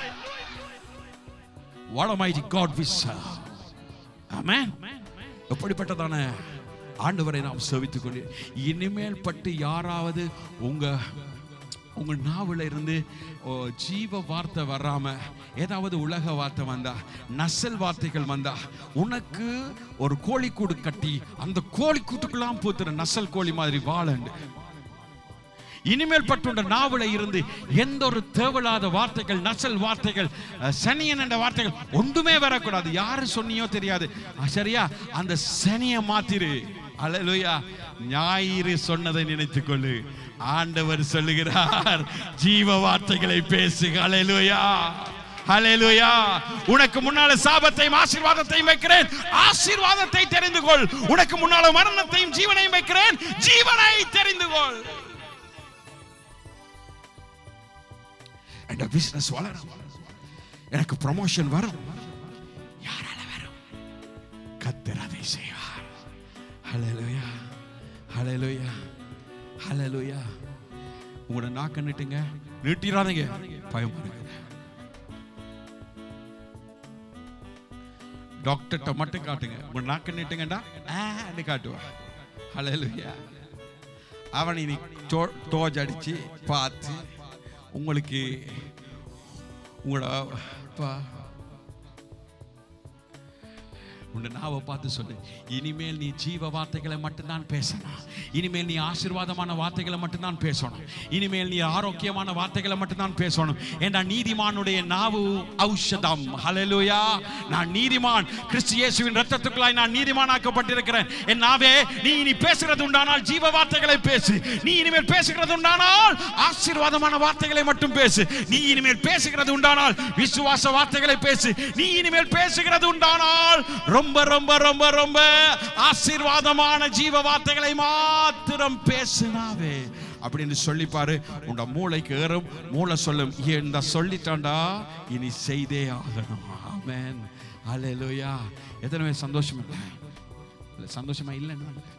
What a mighty God we serve. Amen. எப்படிப்பட்டதான ஆண்டவரை நாம் செவித்துக் கொண்டு இனிமேல் பட்டு யாராவது உங்க உங்க நாவுல இருந்து ஓ, ஜீவ வார்த்தை வராம ஏதாவது உலக வார்த்தை வந்தா நசல் வார்த்தைகள் வந்தா உனக்கு ஒரு கோழிக்கூடு கட்டி அந்த கோழிக்கூட்டுக்கெல்லாம் பூத்துற நசல் கோழி மாதிரி வாழண்டு இனிமேல் பட்டுண்ட நாவல இருந்து எந்த ஒரு தேவையில்லாத வார்த்தைகள் நசல் வார்த்தைகள் அஹ், சனியன் என்ற வார்த்தைகள் ஒன்றுமே வரக்கூடாது யாரு சொன்னியோ தெரியாது அஹ், சரியா அந்த சனியை மாத்திரு அல்லேலூயா ஞாயிறு சொன்னதை நினைத்துக் கொள்ளு ஆண்டவர் சொல்லுகிறார் ஜீவ வார்த்தைகளை பேசு அல்லேலூயா ஹalleluya உனக்கு முன்னால சாபத்தையும் ஆசீர்வாதத்தையும் வைக்கிறேன் ஆசீர்வாதத்தை தெரிந்து கொள் உனக்கு முன்னால மரணத்தையும் ஜீவனையும் வைக்கிறேன் ஜீவனை தெரிந்து கொள் என் பிசினஸ் வளரும் எனக்கு ப்ரமோஷன் வரும் யாரால வரும் கத்தர் அதை செய்வார் ஹalleluya ஹalleluya ஹalleluya உங்களோட நாக்க நீட்டுங்க நீட்டிராதீங்க பயம் இருக்குது டாக்டர்கிட்ட மட்டும் காட்டுங்க உங்க நாக்க நீட்டுங்கடா ஆன்னு காட்டுவா ஹalleluya அவனை நீ டோ- டோஜ் அடிச்சு பார்த்து உங்களுக்கு உங்களோட பா உன்னை நாவை பார்த்து சொல்லு இனிமேல் நீ ஜீவ வார்த்தைகளை மட்டும்தான் பேசணும் இனிமேல் நீ ஆசீர்வாதமான வார்த்தைகளை மட்டும்தான் பேசணும் இனிமேல் நீ ஆரோக்கியமான வார்த்தைகளை மட்டும்தான் பேசணும் ஏன்னா நீதிமானுடைய நாவு ஔஷதம் ஹalleluya நான் நீதிமான் கிறிஸ்து இயேசுவின் ரத்தத்துக்குள்ளாய் நான் நீதிமானாக்கப்பட்டிருக்கிறேன் என் நாவே நீ இனி பேசுகிறது உண்டானால் ஜீவ வார்த்தைகளை பேசு நீ இனிமேல் பேசுகிறது உண்டானால் ஆசீர்வாதமான வார்த்தைகளை மட்டும் பேசு நீ இனிமேல் பேசுகிறது உண்டானால் விசுவாச வார்த்தைகளை பேசு நீ இனிமேல் பேசுகிறது உண்டானால் ரொம்ப ரொம்ப ரொம்ப ரொம்ப ஆசீர்வாதமான ஜீவ வார்த்தைகளை மாத்திரம் பேசினாவே அப்படின்னு சொல்லி பாரு உண்ட மூளைக்கு ஏறும் மூளை சொல்லும் இந்த சொல்லிட்டாண்டா இனி செய்தே ஆகணும் ஆமென் அல்லேலூயா எத்தனை பேர் சந்தோஷம் இல்லை இல்ல, சந்தோஷமா இல்லைன்னா இல்லை.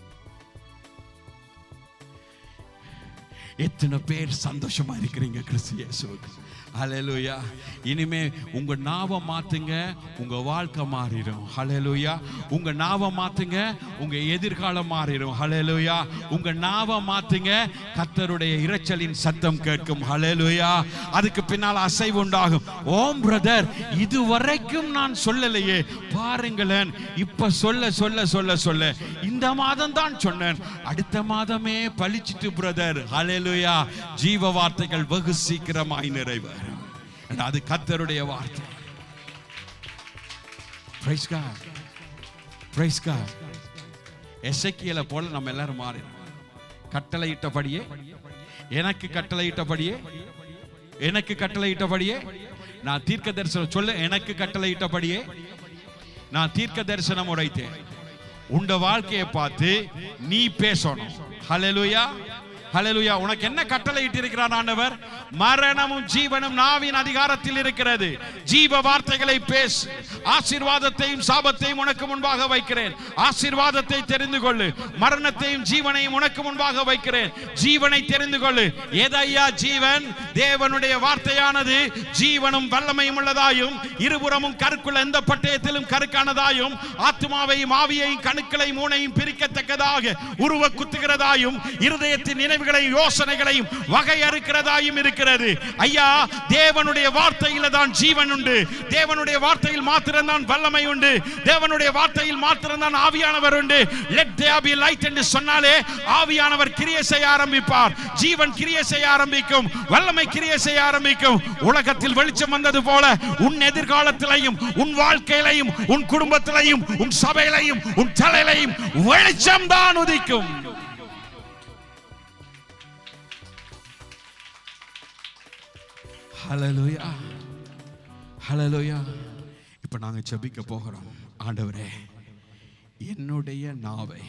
எத்தனை பேர் சந்தோஷமா இருக்கிறீங்க கிறிஸ்து இயேசுவுக்கு ஹalleluya இனிமே உங்க நாவை மாத்துங்க உங்க வாழ்க்கை மாறிடும் ஹalleluya உங்க நாவை மாத்துங்க உங்க எதிர்காலம் மாறிடும் ஹalleluya உங்க நாவை மாத்துங்க கர்த்தருடைய இரைச்சலின் சத்தம் கேட்கும் ஹalleluya அதுக்கு பின்னால் அசைவு உண்டாகும் ஓம் பிரதர் இதுவரைக்கும் நான் சொல்லலையே பாருங்களேன் இப்ப சொல்ல சொல்ல சொல்ல சொல்ல இந்த மாதம் தான் சொன்னேன் அடுத்த மாதமே பழிச்சிட்டு பிரதர் ஹalleluya ஜீவ வார்த்தைகள் வெகு சீக்கிரமாய் நிறைவேறும் And அது கத்தருடைய வார்த்தை Praise God. Praise God. எசேக்கியேலை போல நம்ம எல்லாரும் மாறினோம் கட்டளையிட்டபடியே எனக்கு கட்டளையிட்டபடியே எனக்கு கட்டளையிட்டபடியே நான் தீர்க்க தரிசனம் சொல்ல எனக்கு கட்டளையிட்டபடியே நான் தீர்க்க தரிசனம் உரைத்தேன் உண்ட வாழ்க்கையை பார்த்து நீ பேசணும் ஹalleluya ஹalleluya உனக்கு என்ன கட்டளையிட்டு இருக்கிறார் ஆண்டவர் மரணமும் ஜீவனும் நாவின் அதிகாரத்தில் இருக்கிறது ஜீவ வார்த்தைகளை பேசு ஆசீர்வாதத்தையும் சாபத்தையும் உனக்கு முன்பாக வைக்கிறேன் ஆசீர்வாதத்தை தெரிந்து கொள்ளு மரணத்தையும் ஜீவனையும் உனக்கு முன்பாக வைக்கிறேன் ஜீவனை தெரிந்து கொள்ளு எதையா ஜீவன் தேவனுடைய வார்த்தையானது ஜீவனும் வல்லமையும் உள்ளதாயும் இருபுறமும் கருக்குள்ள எந்த பட்டயத்திலும் கருக்கானதாயும் ஆத்மாவையும் ஆவியையும் கணுக்களையும் மூனையும் பிரிக்கத்தக்கதாக உருவ குத்துகிறதாயும் இருதயத்தின் நினைவுகளையும் யோசனைகளையும் வகை அறுக்கிறதாயும் இருக்கிறது ஐயா தேவனுடைய வார்த்தையில தான் ஜீவன் உண்டு தேவனுடைய வார்த்தையில் மாத்திரம்தான் வல்லமை உண்டு தேவனுடைய வார்த்தையில் மாத்திரம்தான் ஆவியானவர் உண்டு லெட் தேர் பி லைட் என்று சொன்னாலே ஆவியானவர் கிரியை செய்ய ஆரம்பிப்பார் ஜீவன் கிரியை செய்ய ஆரம்பிக்கும் வல்லமை கிரியை செய்ய ஆரம்பிக்கும் உலகத்தில் வெளிச்சம் வந்தது போல உன் எதிர்காலத்திலையும் உன் வாழ்க்கையிலையும் உன் குடும்பத்திலையும் உன் சபையிலையும் உன் தலையிலையும் வெளிச்சம் தான் உதிக்கும் ஹalleluya ஹalleluya இப்போ நாங்க ஜெபிக்க போகிறோம் ஆண்டவரே என்னுடைய நாவை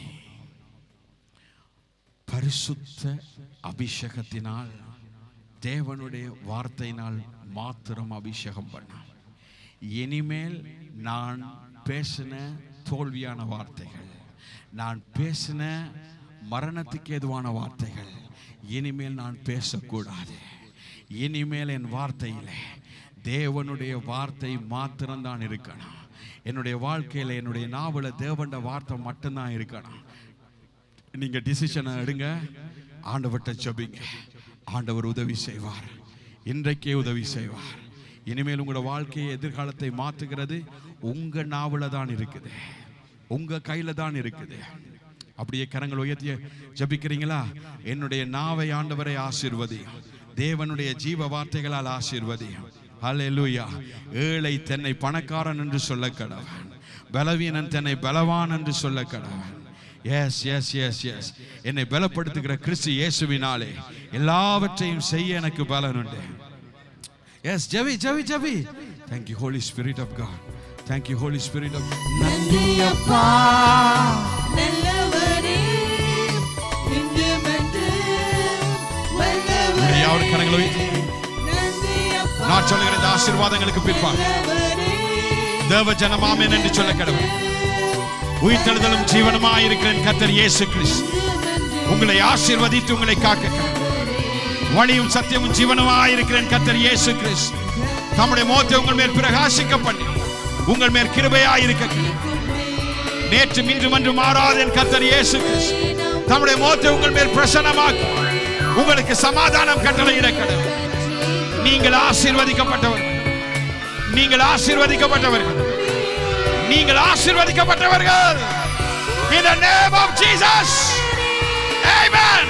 பரிசுத்த அபிஷேகத்தினால் தேவனுடைய வார்த்தையினால் மாத்திரம் அபிஷேகம் பண்ண இனிமேல் நான் பேசின தோல்வியான வார்த்தைகள் நான் பேசின மரணத்துக்கு ஏதுவான வார்த்தைகள் இனிமேல் நான் பேசக்கூடாது இனிமேல் என் வார்த்தையிலே தேவனுடைய வார்த்தை மாத்திரம்தான் இருக்கணும் என்னுடைய வாழ்க்கையில் என்னுடைய நாவல தேவண்ட வார்த்தை மட்டும்தான் இருக்கணும் நீங்க டிசிஷனை எடுங்க ஆண்டவர்கிட்ட ஜெபிங்க ஆண்டவர் உதவி செய்வார் இன்றைக்கே உதவி செய்வார் இனிமேல் உங்களோட வாழ்க்கையை எதிர்காலத்தை மாத்துகிறது உங்க நாவல தான் இருக்குது உங்க கையில தான் இருக்குது அப்படியே கரங்கள் உயர்த்திய ஜெபிக்கிறீங்களா என்னுடைய நாவை ஆண்டவரை ஆசீர்வதி தேவனுடைய ஜீவ வார்த்தைகளால் ஆசீர்வதி ஹalleluya ஏழை தன்னை பணக்காரன் என்று சொல்ல கடவன் பலவீனன் தன்னை பலவான் என்று சொல்ல கடவன் எஸ் எஸ் எஸ் எஸ் என்னை பலப்படுத்துகிற கிறிஸ்து இயேசுவினாலே எல்லாவற்றையும் செய்ய எனக்கு பலன் உண்டு எஸ் ஜெபி ஜெபி ஜெபி thank you holy spirit of God thank you holy spirit of நந்தியப்பா நல்லவரே இன்றுமென்று வல்லவரே யாவது கரங்களை உயர்த்தி நந்தியப்பா நான் சொல்லுகிற இந்த ஆசீர்வாதங்களுக்கு பிற்பாடு நல்லவரே தேவ ஜனமாமேன் என்று சொல்ல கடவுள் உயிர்த்தெழுதலும் ஜீவனமாய் இருக்கிற என் கர்த்தர் இயேசு கிறிஸ்து உங்களை ஆசீர்வதித்து உங்களை காக்க கடவுள். வழியும் சத்தியமும் ஜீவனமாய் இருக்கிற என் கர்த்தர் இயேசு கிறிஸ்து தம்முடைய முகத்தை உங்கள் மேல் பிரகாசிக்க பண்ணி உங்கள் மேல் கிருபையாய் இருக்க கடவுள். நேற்று இன்று என்று மாறாத என் கர்த்தர் இயேசு கிறிஸ்து தம்முடைய முகத்தை உங்கள் மேல் பிரசன்னமாக்கி உங்களுக்கு சமாதானம் கட்டளையிட கடவுள் நீங்கள் ஆசீர்வதிக்கப்பட்டவர்கள் நீங்கள் ஆசீர்வதிக்கப்பட்டவர்கள் நீங்கள் ஆசீர்வதிக்கப்பட்டவர்கள் in the name of Jesus amen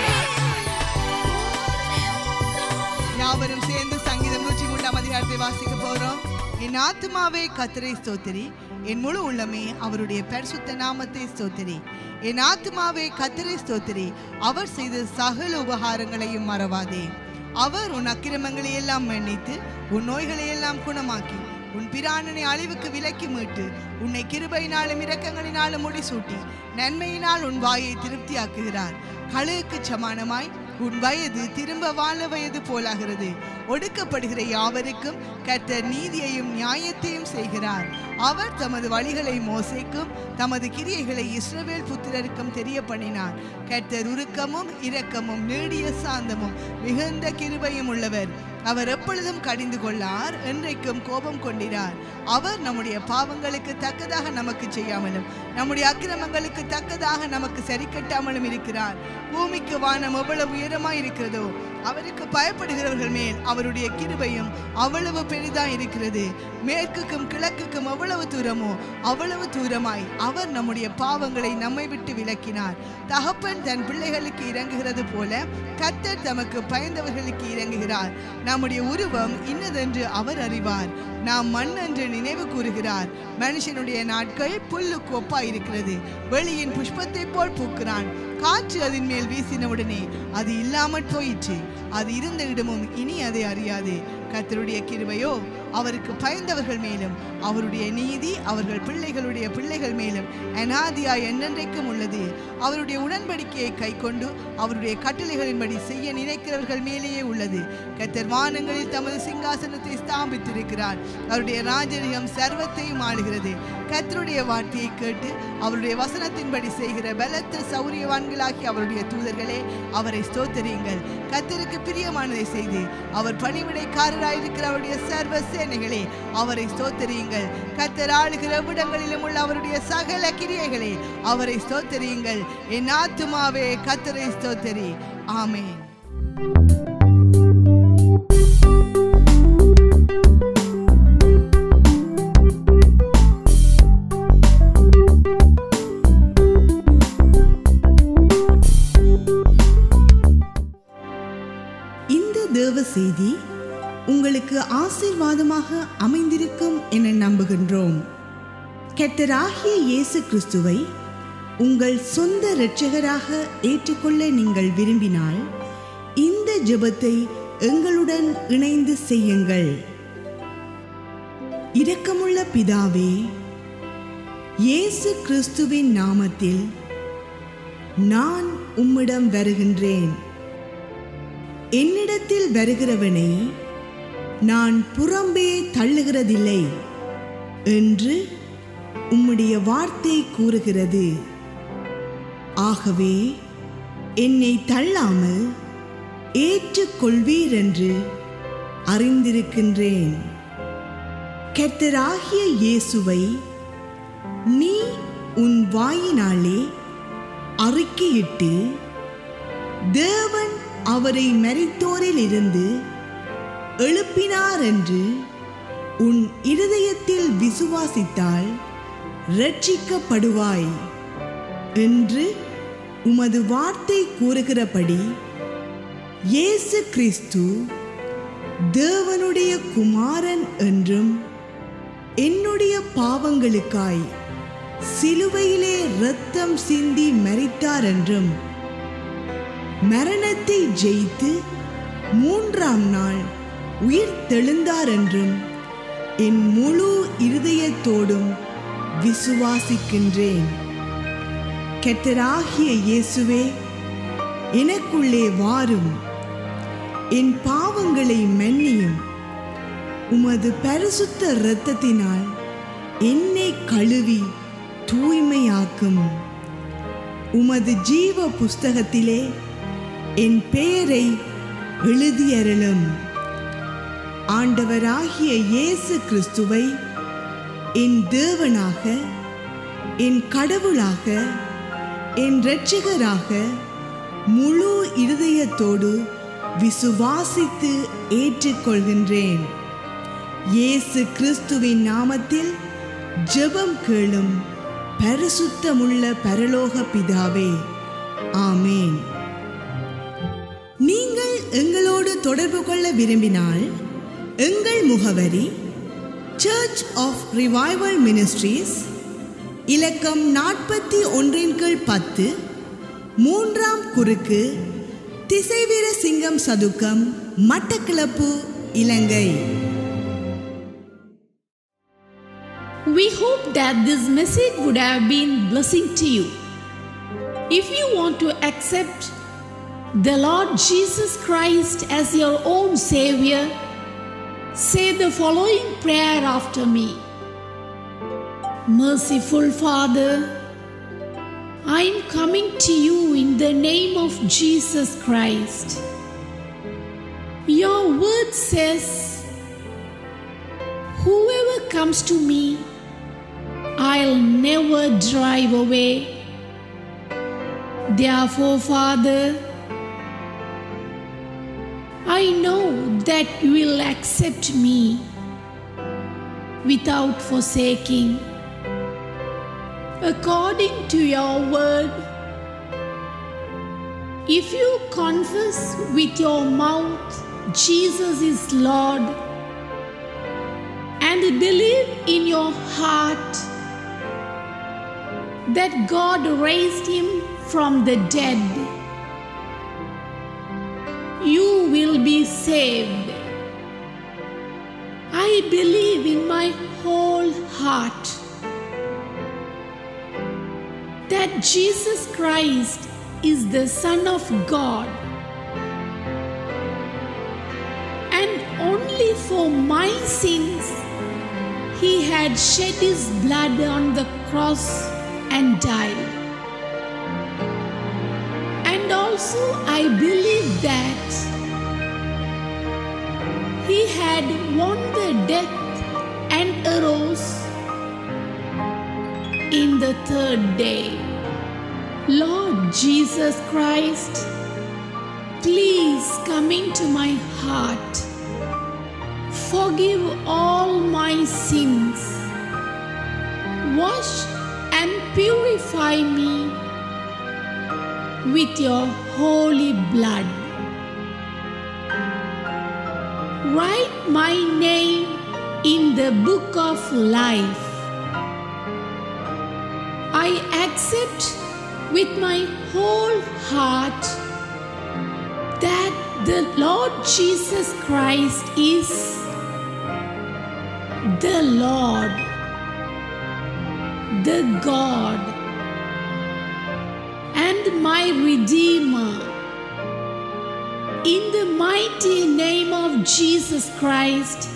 யாவரும் சேர்ந்து சங்கீதம் நூற்றி மூன்றாம் அதிகாரத்தை வாசிக்க போறோம் என் ஆத்துமாவே கத்தரை ஸ்தோத்திரி என் முழு உள்ளமே அவருடைய பரிசுத்த நாமத்தை ஸ்தோத்திரி என் ஆத்துமாவே கத்தரை ஸ்தோத்திரி அவர் செய்த சகல உபகாரங்களையும் மறவாதே அவர் உன் அக்கிரமங்களை எல்லாம் மன்னித்து உன் நோய்களை எல்லாம் குணமாக்கி உன் பிராணனை அழிவுக்கு விலக்கி மீட்டு உன்னை கிருபையினாலும் இரக்கங்களினாலும் முடிசூட்டி நன்மையினால் உன் வாயை திருப்தியாக்குகிறார் கழுகுக்கு சமானமாய் உன் வயது திரும்ப வாழ வயது போலாகிறது ஒடுக்கப்படுகிற யாவருக்கும் கர்த்தர் நீதியையும் நியாயத்தையும் செய்கிறார் அவர் தமது வழிகளை மோசைக்கும் தமது கிரியைகளை இஸ்ரவேல் புத்திரருக்கும் தெரிய பண்ணினார் கர்த்தர் உருக்கமும் இரக்கமும் நீடிய சாந்தமும் மிகுந்த கிருபையும் உள்ளவர் அவர் எப்பொழுதும் கடிந்து கொள்ளார் என்றைக்கும் கோபம் கொண்டிரார் அவர் நம்முடைய பாவங்களுக்கு தக்கதாக நமக்கு செய்யாமலும் நம்முடைய அக்கிரமங்களுக்கு தக்கதாக நமக்கு சரி கட்டாமலும் இருக்கிறார் பூமிக்கு வானம் எவ்வளவு உயரமாய் இருக்கிறதோ அவருக்கு பயப்படுகிறவர்கள் மேல் அவருடைய கிருபையும் அவ்வளவு பெரிதாய் இருக்கிறது மேற்குக்கும் கிழக்குக்கும் எவ்வளவு தூரமோ அவ்வளவு தூரமாய் அவர் நம்முடைய பாவங்களை நம்மை விட்டு விலக்கினார் தகப்பன் தன் பிள்ளைகளுக்கு இறங்குகிறது போல கர்த்தர் தமக்கு பயந்தவர்களுக்கு இறங்குகிறார் நம்முடைய உருவம் இன்னதென்று அவர் அறிவார் நாம் மண் என்று நினைவு கூறுகிறார் மனுஷனுடைய நாட்கள் புல்லுக்கு ஒப்பாயிருக்கிறது வெளியின் புஷ்பத்தை போல் பூக்கிறான் காற்று அதன் மேல் வீசினவுடனே அது இல்லாமற் போயிற்று அது இருந்த இடமும் இனி அதை அறியாது கர்த்தருடைய கிருபையோ அவருக்கு பயந்தவர்கள் மேலும் அவருடைய நீதி அவர்கள் பிள்ளைகளுடைய பிள்ளைகள் மேலும் அனாதியாய் என்றென்றைக்கும் உள்ளது அவருடைய உடன்படிக்கையை கைக்கொண்டு அவருடைய கட்டளைகளின்படி செய்ய நினைக்கிறவர்கள் மேலேயே உள்ளது கர்த்தர் வானங்களில் தமது சிங்காசனத்தை ஸ்தாபித்திருக்கிறார் அவருடைய ராஜரிகம் சர்வத்தையும் ஆளுகிறது கர்த்தருடைய வார்த்தையை கேட்டு அவருடைய வசனத்தின்படி செய்கிற பலத்த சௌரியவான்களாகி அவருடைய தூதர்களே அவரை ஸ்தோத்தரியுங்கள் கர்த்தருக்கு பிரியமானதை செய்து அவர் பணிவிடைக்காரராயிருக்கிற அவருடைய சர்வ சேனைகளே அவரை ஸ்தோத்தரியுங்கள் கர்த்தர் ஆளுகிற விடங்களிலும் உள்ள அவருடைய சகல கிரியைகளே அவரை ஸ்தோத்தரியுங்கள் என் ஆத்துமாவே கர்த்தரை ஸ்தோத்தரி ஆமென் இந்த தேவ செய்தி உங்களுக்கு ஆசீர்வாதமாக அமைந்திருக்கும் என நம்புகின்றோம் கர்த்தராகிய இயேசு கிறிஸ்துவை உங்கள் சொந்த இரட்சகராக ஏற்றுக்கொள்ள நீங்கள் விரும்பினால் இந்த ஜெபத்தை எங்களுடன் இணைந்து செய்யுங்கள் இரக்கமுள்ள பிதாவே இயேசு கிறிஸ்துவின் நாமத்தில் நான் உம்மிடம் வருகின்றேன் என்னிடத்தில் வருகிறவனை நான் புறம்பே தள்ளுகிறதில்லை என்று உம்முடைய வார்த்தை கூறுகிறது ஆகவே என்னை தள்ளாமல் ஏற்றுக்கொள்வீர் என்று அறிந்திருக்கின்றேன் கர்த்தராகிய இயேசுவை நீ உன் வாயினாலே அறிக்கையிட்டு தேவன் அவரை மரித்தோரில் இருந்து எழுப்பினார் என்று உன் இருதயத்தில் விசுவாசித்தால் ரட்சிக்கப்படுவாய் என்று உமது வார்த்தை கூறுகிறபடி இயேசு கிறிஸ்து தேவனுடைய குமாரன் என்றும் என்னுடைய பாவங்களுக்காய் சிலுவையிலே இரத்தம் சிந்தி மரித்தார் என்றும் மரணத்தை ஜெயித்து மூன்றாம் நாள் உயிர் தெழுந்தார் என்றும் என் முழு இருதயத்தோடும் விசுவாசிக்கின்றேன் கெட்டராகிய இயேசுவே எனக்குள்ளே வாரும் என் பாவங்களை மன்னியும் உமது பரிசுத்த இரத்தத்தினால் என்னை கழுவி தூய்மையாக்கும் உமது ஜீவ புஸ்தகத்திலே என் பெயரை எழுதியருளும் ஆண்டவராகிய இயேசு கிறிஸ்துவை என் தேவனாக என் கடவுளாக என் இரட்சகராக முழு இருதயத்தோடு விசுவாசித்து ஏற்றுக்கொள்கின்றேன் இயேசு கிறிஸ்துவின் நாமத்தில் ஜெபம் கேளும் பரிசுத்தமுள்ள பரலோக பிதாவே ஆமேன் நீங்கள் எங்களோடு தொடர்பு கொள்ள விரும்பினால் எங்கள் முகவரி சர்ச் ஆஃப் ரிவைவல் மினிஸ்ட்ரீஸ் இலக்கம் நாற்பத்தி ஒன்றின் கீழ் பத்து மூன்றாம் குறுக்கு திசைவீர சிங்கம் சதுக்கம் மட்டக்களப்பு இலங்கை We hope that this message would have been blessing to you. If you want to accept the Lord Jesus Christ as your own Savior, say the following prayer after me. Merciful Father, I am coming to you in the name of Jesus Christ. Your word says, Whoever comes to me, I'll never drive away. Therefore, Father, I know that you will accept me without forsaking. According to your word, if you confess with your mouth Jesus is Lord and believe in your heart that God raised him from the dead, you will be saved. I believe in my whole heart that Jesus Christ is the Son of God and only for my sins he had shed his blood on the cross and died. And also, I believe that he had won the death and arose in the third day. Lord Jesus Christ, please come into my heart. Forgive all my sins. Wash and purify me with your holy blood. Write my name in the book of life. I accept with my whole heart that the Lord Jesus Christ is the Lord, the God, and my Redeemer. In the mighty name of Jesus Christ,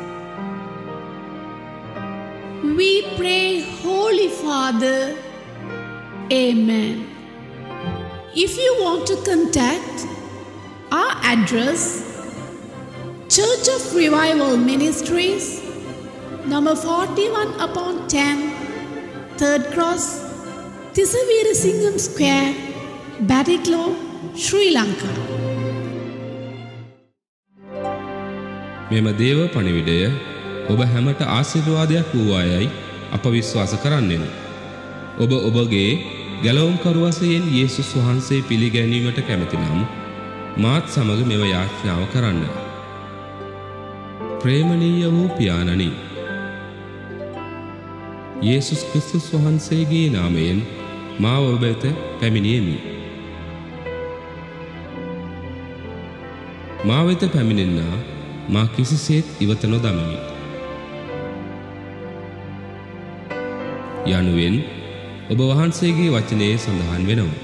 we pray, Holy Father. Amen. If you want to contact our address, Church of Revival Ministries, number 41 upon 10, Third Cross, Tisavira Singham Square, Batiklo, Sri Lanka. මෙම දේව පණිවිඩය ඔබ හැමට ආශිර්වාදයක් වූවායයි අප විශ්වාස කරන්නෙමු. ඔබ ඔබගේ ගැලවුම්කරුවසයෙන් යේසුස් වහන්සේ පිළිගැනීමට කැමති නම් මාත් සමග මෙව යාඥාව කරන්න. ප්‍රේමණීය වූ පියාණනි යේසුස් ක්‍රිස්තුස් වහන්සේගේ නාමයෙන් මා ඔබ වෙත පැමිණියෙමි. මා වෙත පැමිණෙන්නා මා කිසිසේත් ඉවත නොදමමි. යනුවෙන් ඔබ වහන්සේගේ වචනයේ සඳහන් වෙනවා.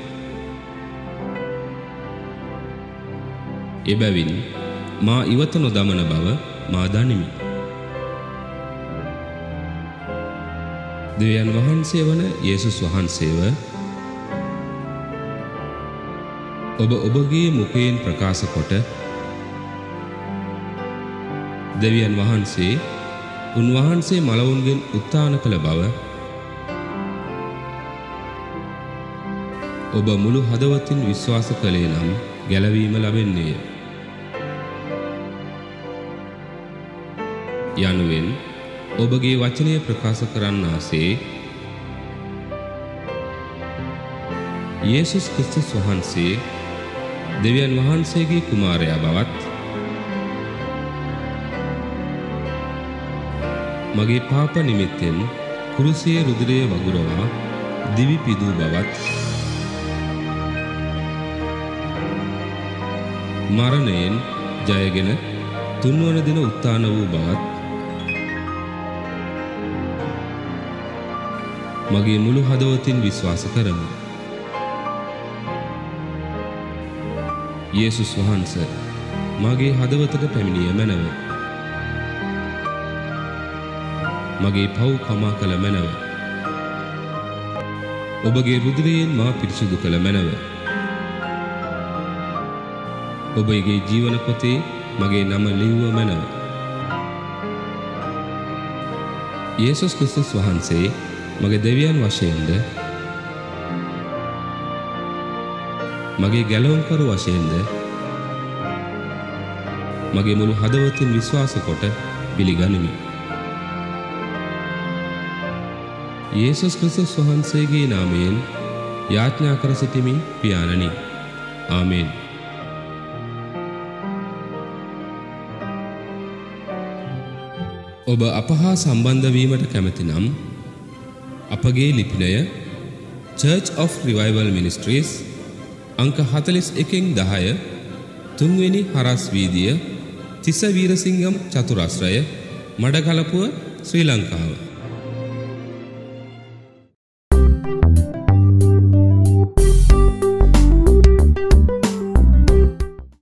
එබැවින් මා ඉවත නොදමන බව මා දනිමි. දෙවියන් වහන්සේ වන යේසුස් වහන්සේව ඔබ ඔබගේ මුකයෙන් ප්‍රකාශ කොට දෙවියන් වහන්සේ උන්වහන්සේ මලවුන්ගෙන් උත්තාන කළ බව ඔබ මුළු හදවතින් විශ්වාස කළේ නම් ගැලවීම ලබෙන්නේය. යනුවෙන් ඔබගේ වචනය ප්‍රකාශ කරන්නාසේ යේසුස් ක්‍රිස්තුස් වහන්සේ දෙවියන් වහන්සේගේ කුමාරයා බවත් මගේ පාප නිමිත්තෙන් කුරුසියේ රුධිරයේ වගුරවා දිවි පිදූ බවත් මරණයෙන් ජයගෙන තුන්වන දින උත්තාන වූ බවත් මගේ මුළු හදවතින් විශ්වාස කරමි. යේසුස් වහන්ස මගේ හදවතට පැමිණිය මැනව. මගේ පව් කමා කළ මැනව. ඔබගේ රුදුරයෙන් මා පිරිසුදු කළ මැනව. ඔබගේ ජීවන පොතේ මගේ නම ලිව්ව මැනව. යේසුස් ක්‍රිස්තුස් වහන්සේ මගේ දෙවියන් වශයෙන්ද මගේ ගැලවුම්කරු වශයෙන්ද මගේ මුළු හදවතින් විශ්වාස කොට පිළිගනිමි. යේසුස් ක්‍රිස්තුස් වහන්සේගේ නාමයෙන් යාඥා කර සිටිමි පියාණනි. ආමේන්. ඔබ අපහා සම්බන්ධ වීමට කැමති නම් අපගේ ලිපිනය Church of Revival Ministries අංක 41න් 10 තුන්වෙනි හරස් වීදිය තිස වීරසිංගම් චතුරස්‍රය මඩකලපුව ශ්‍රී ලංකාව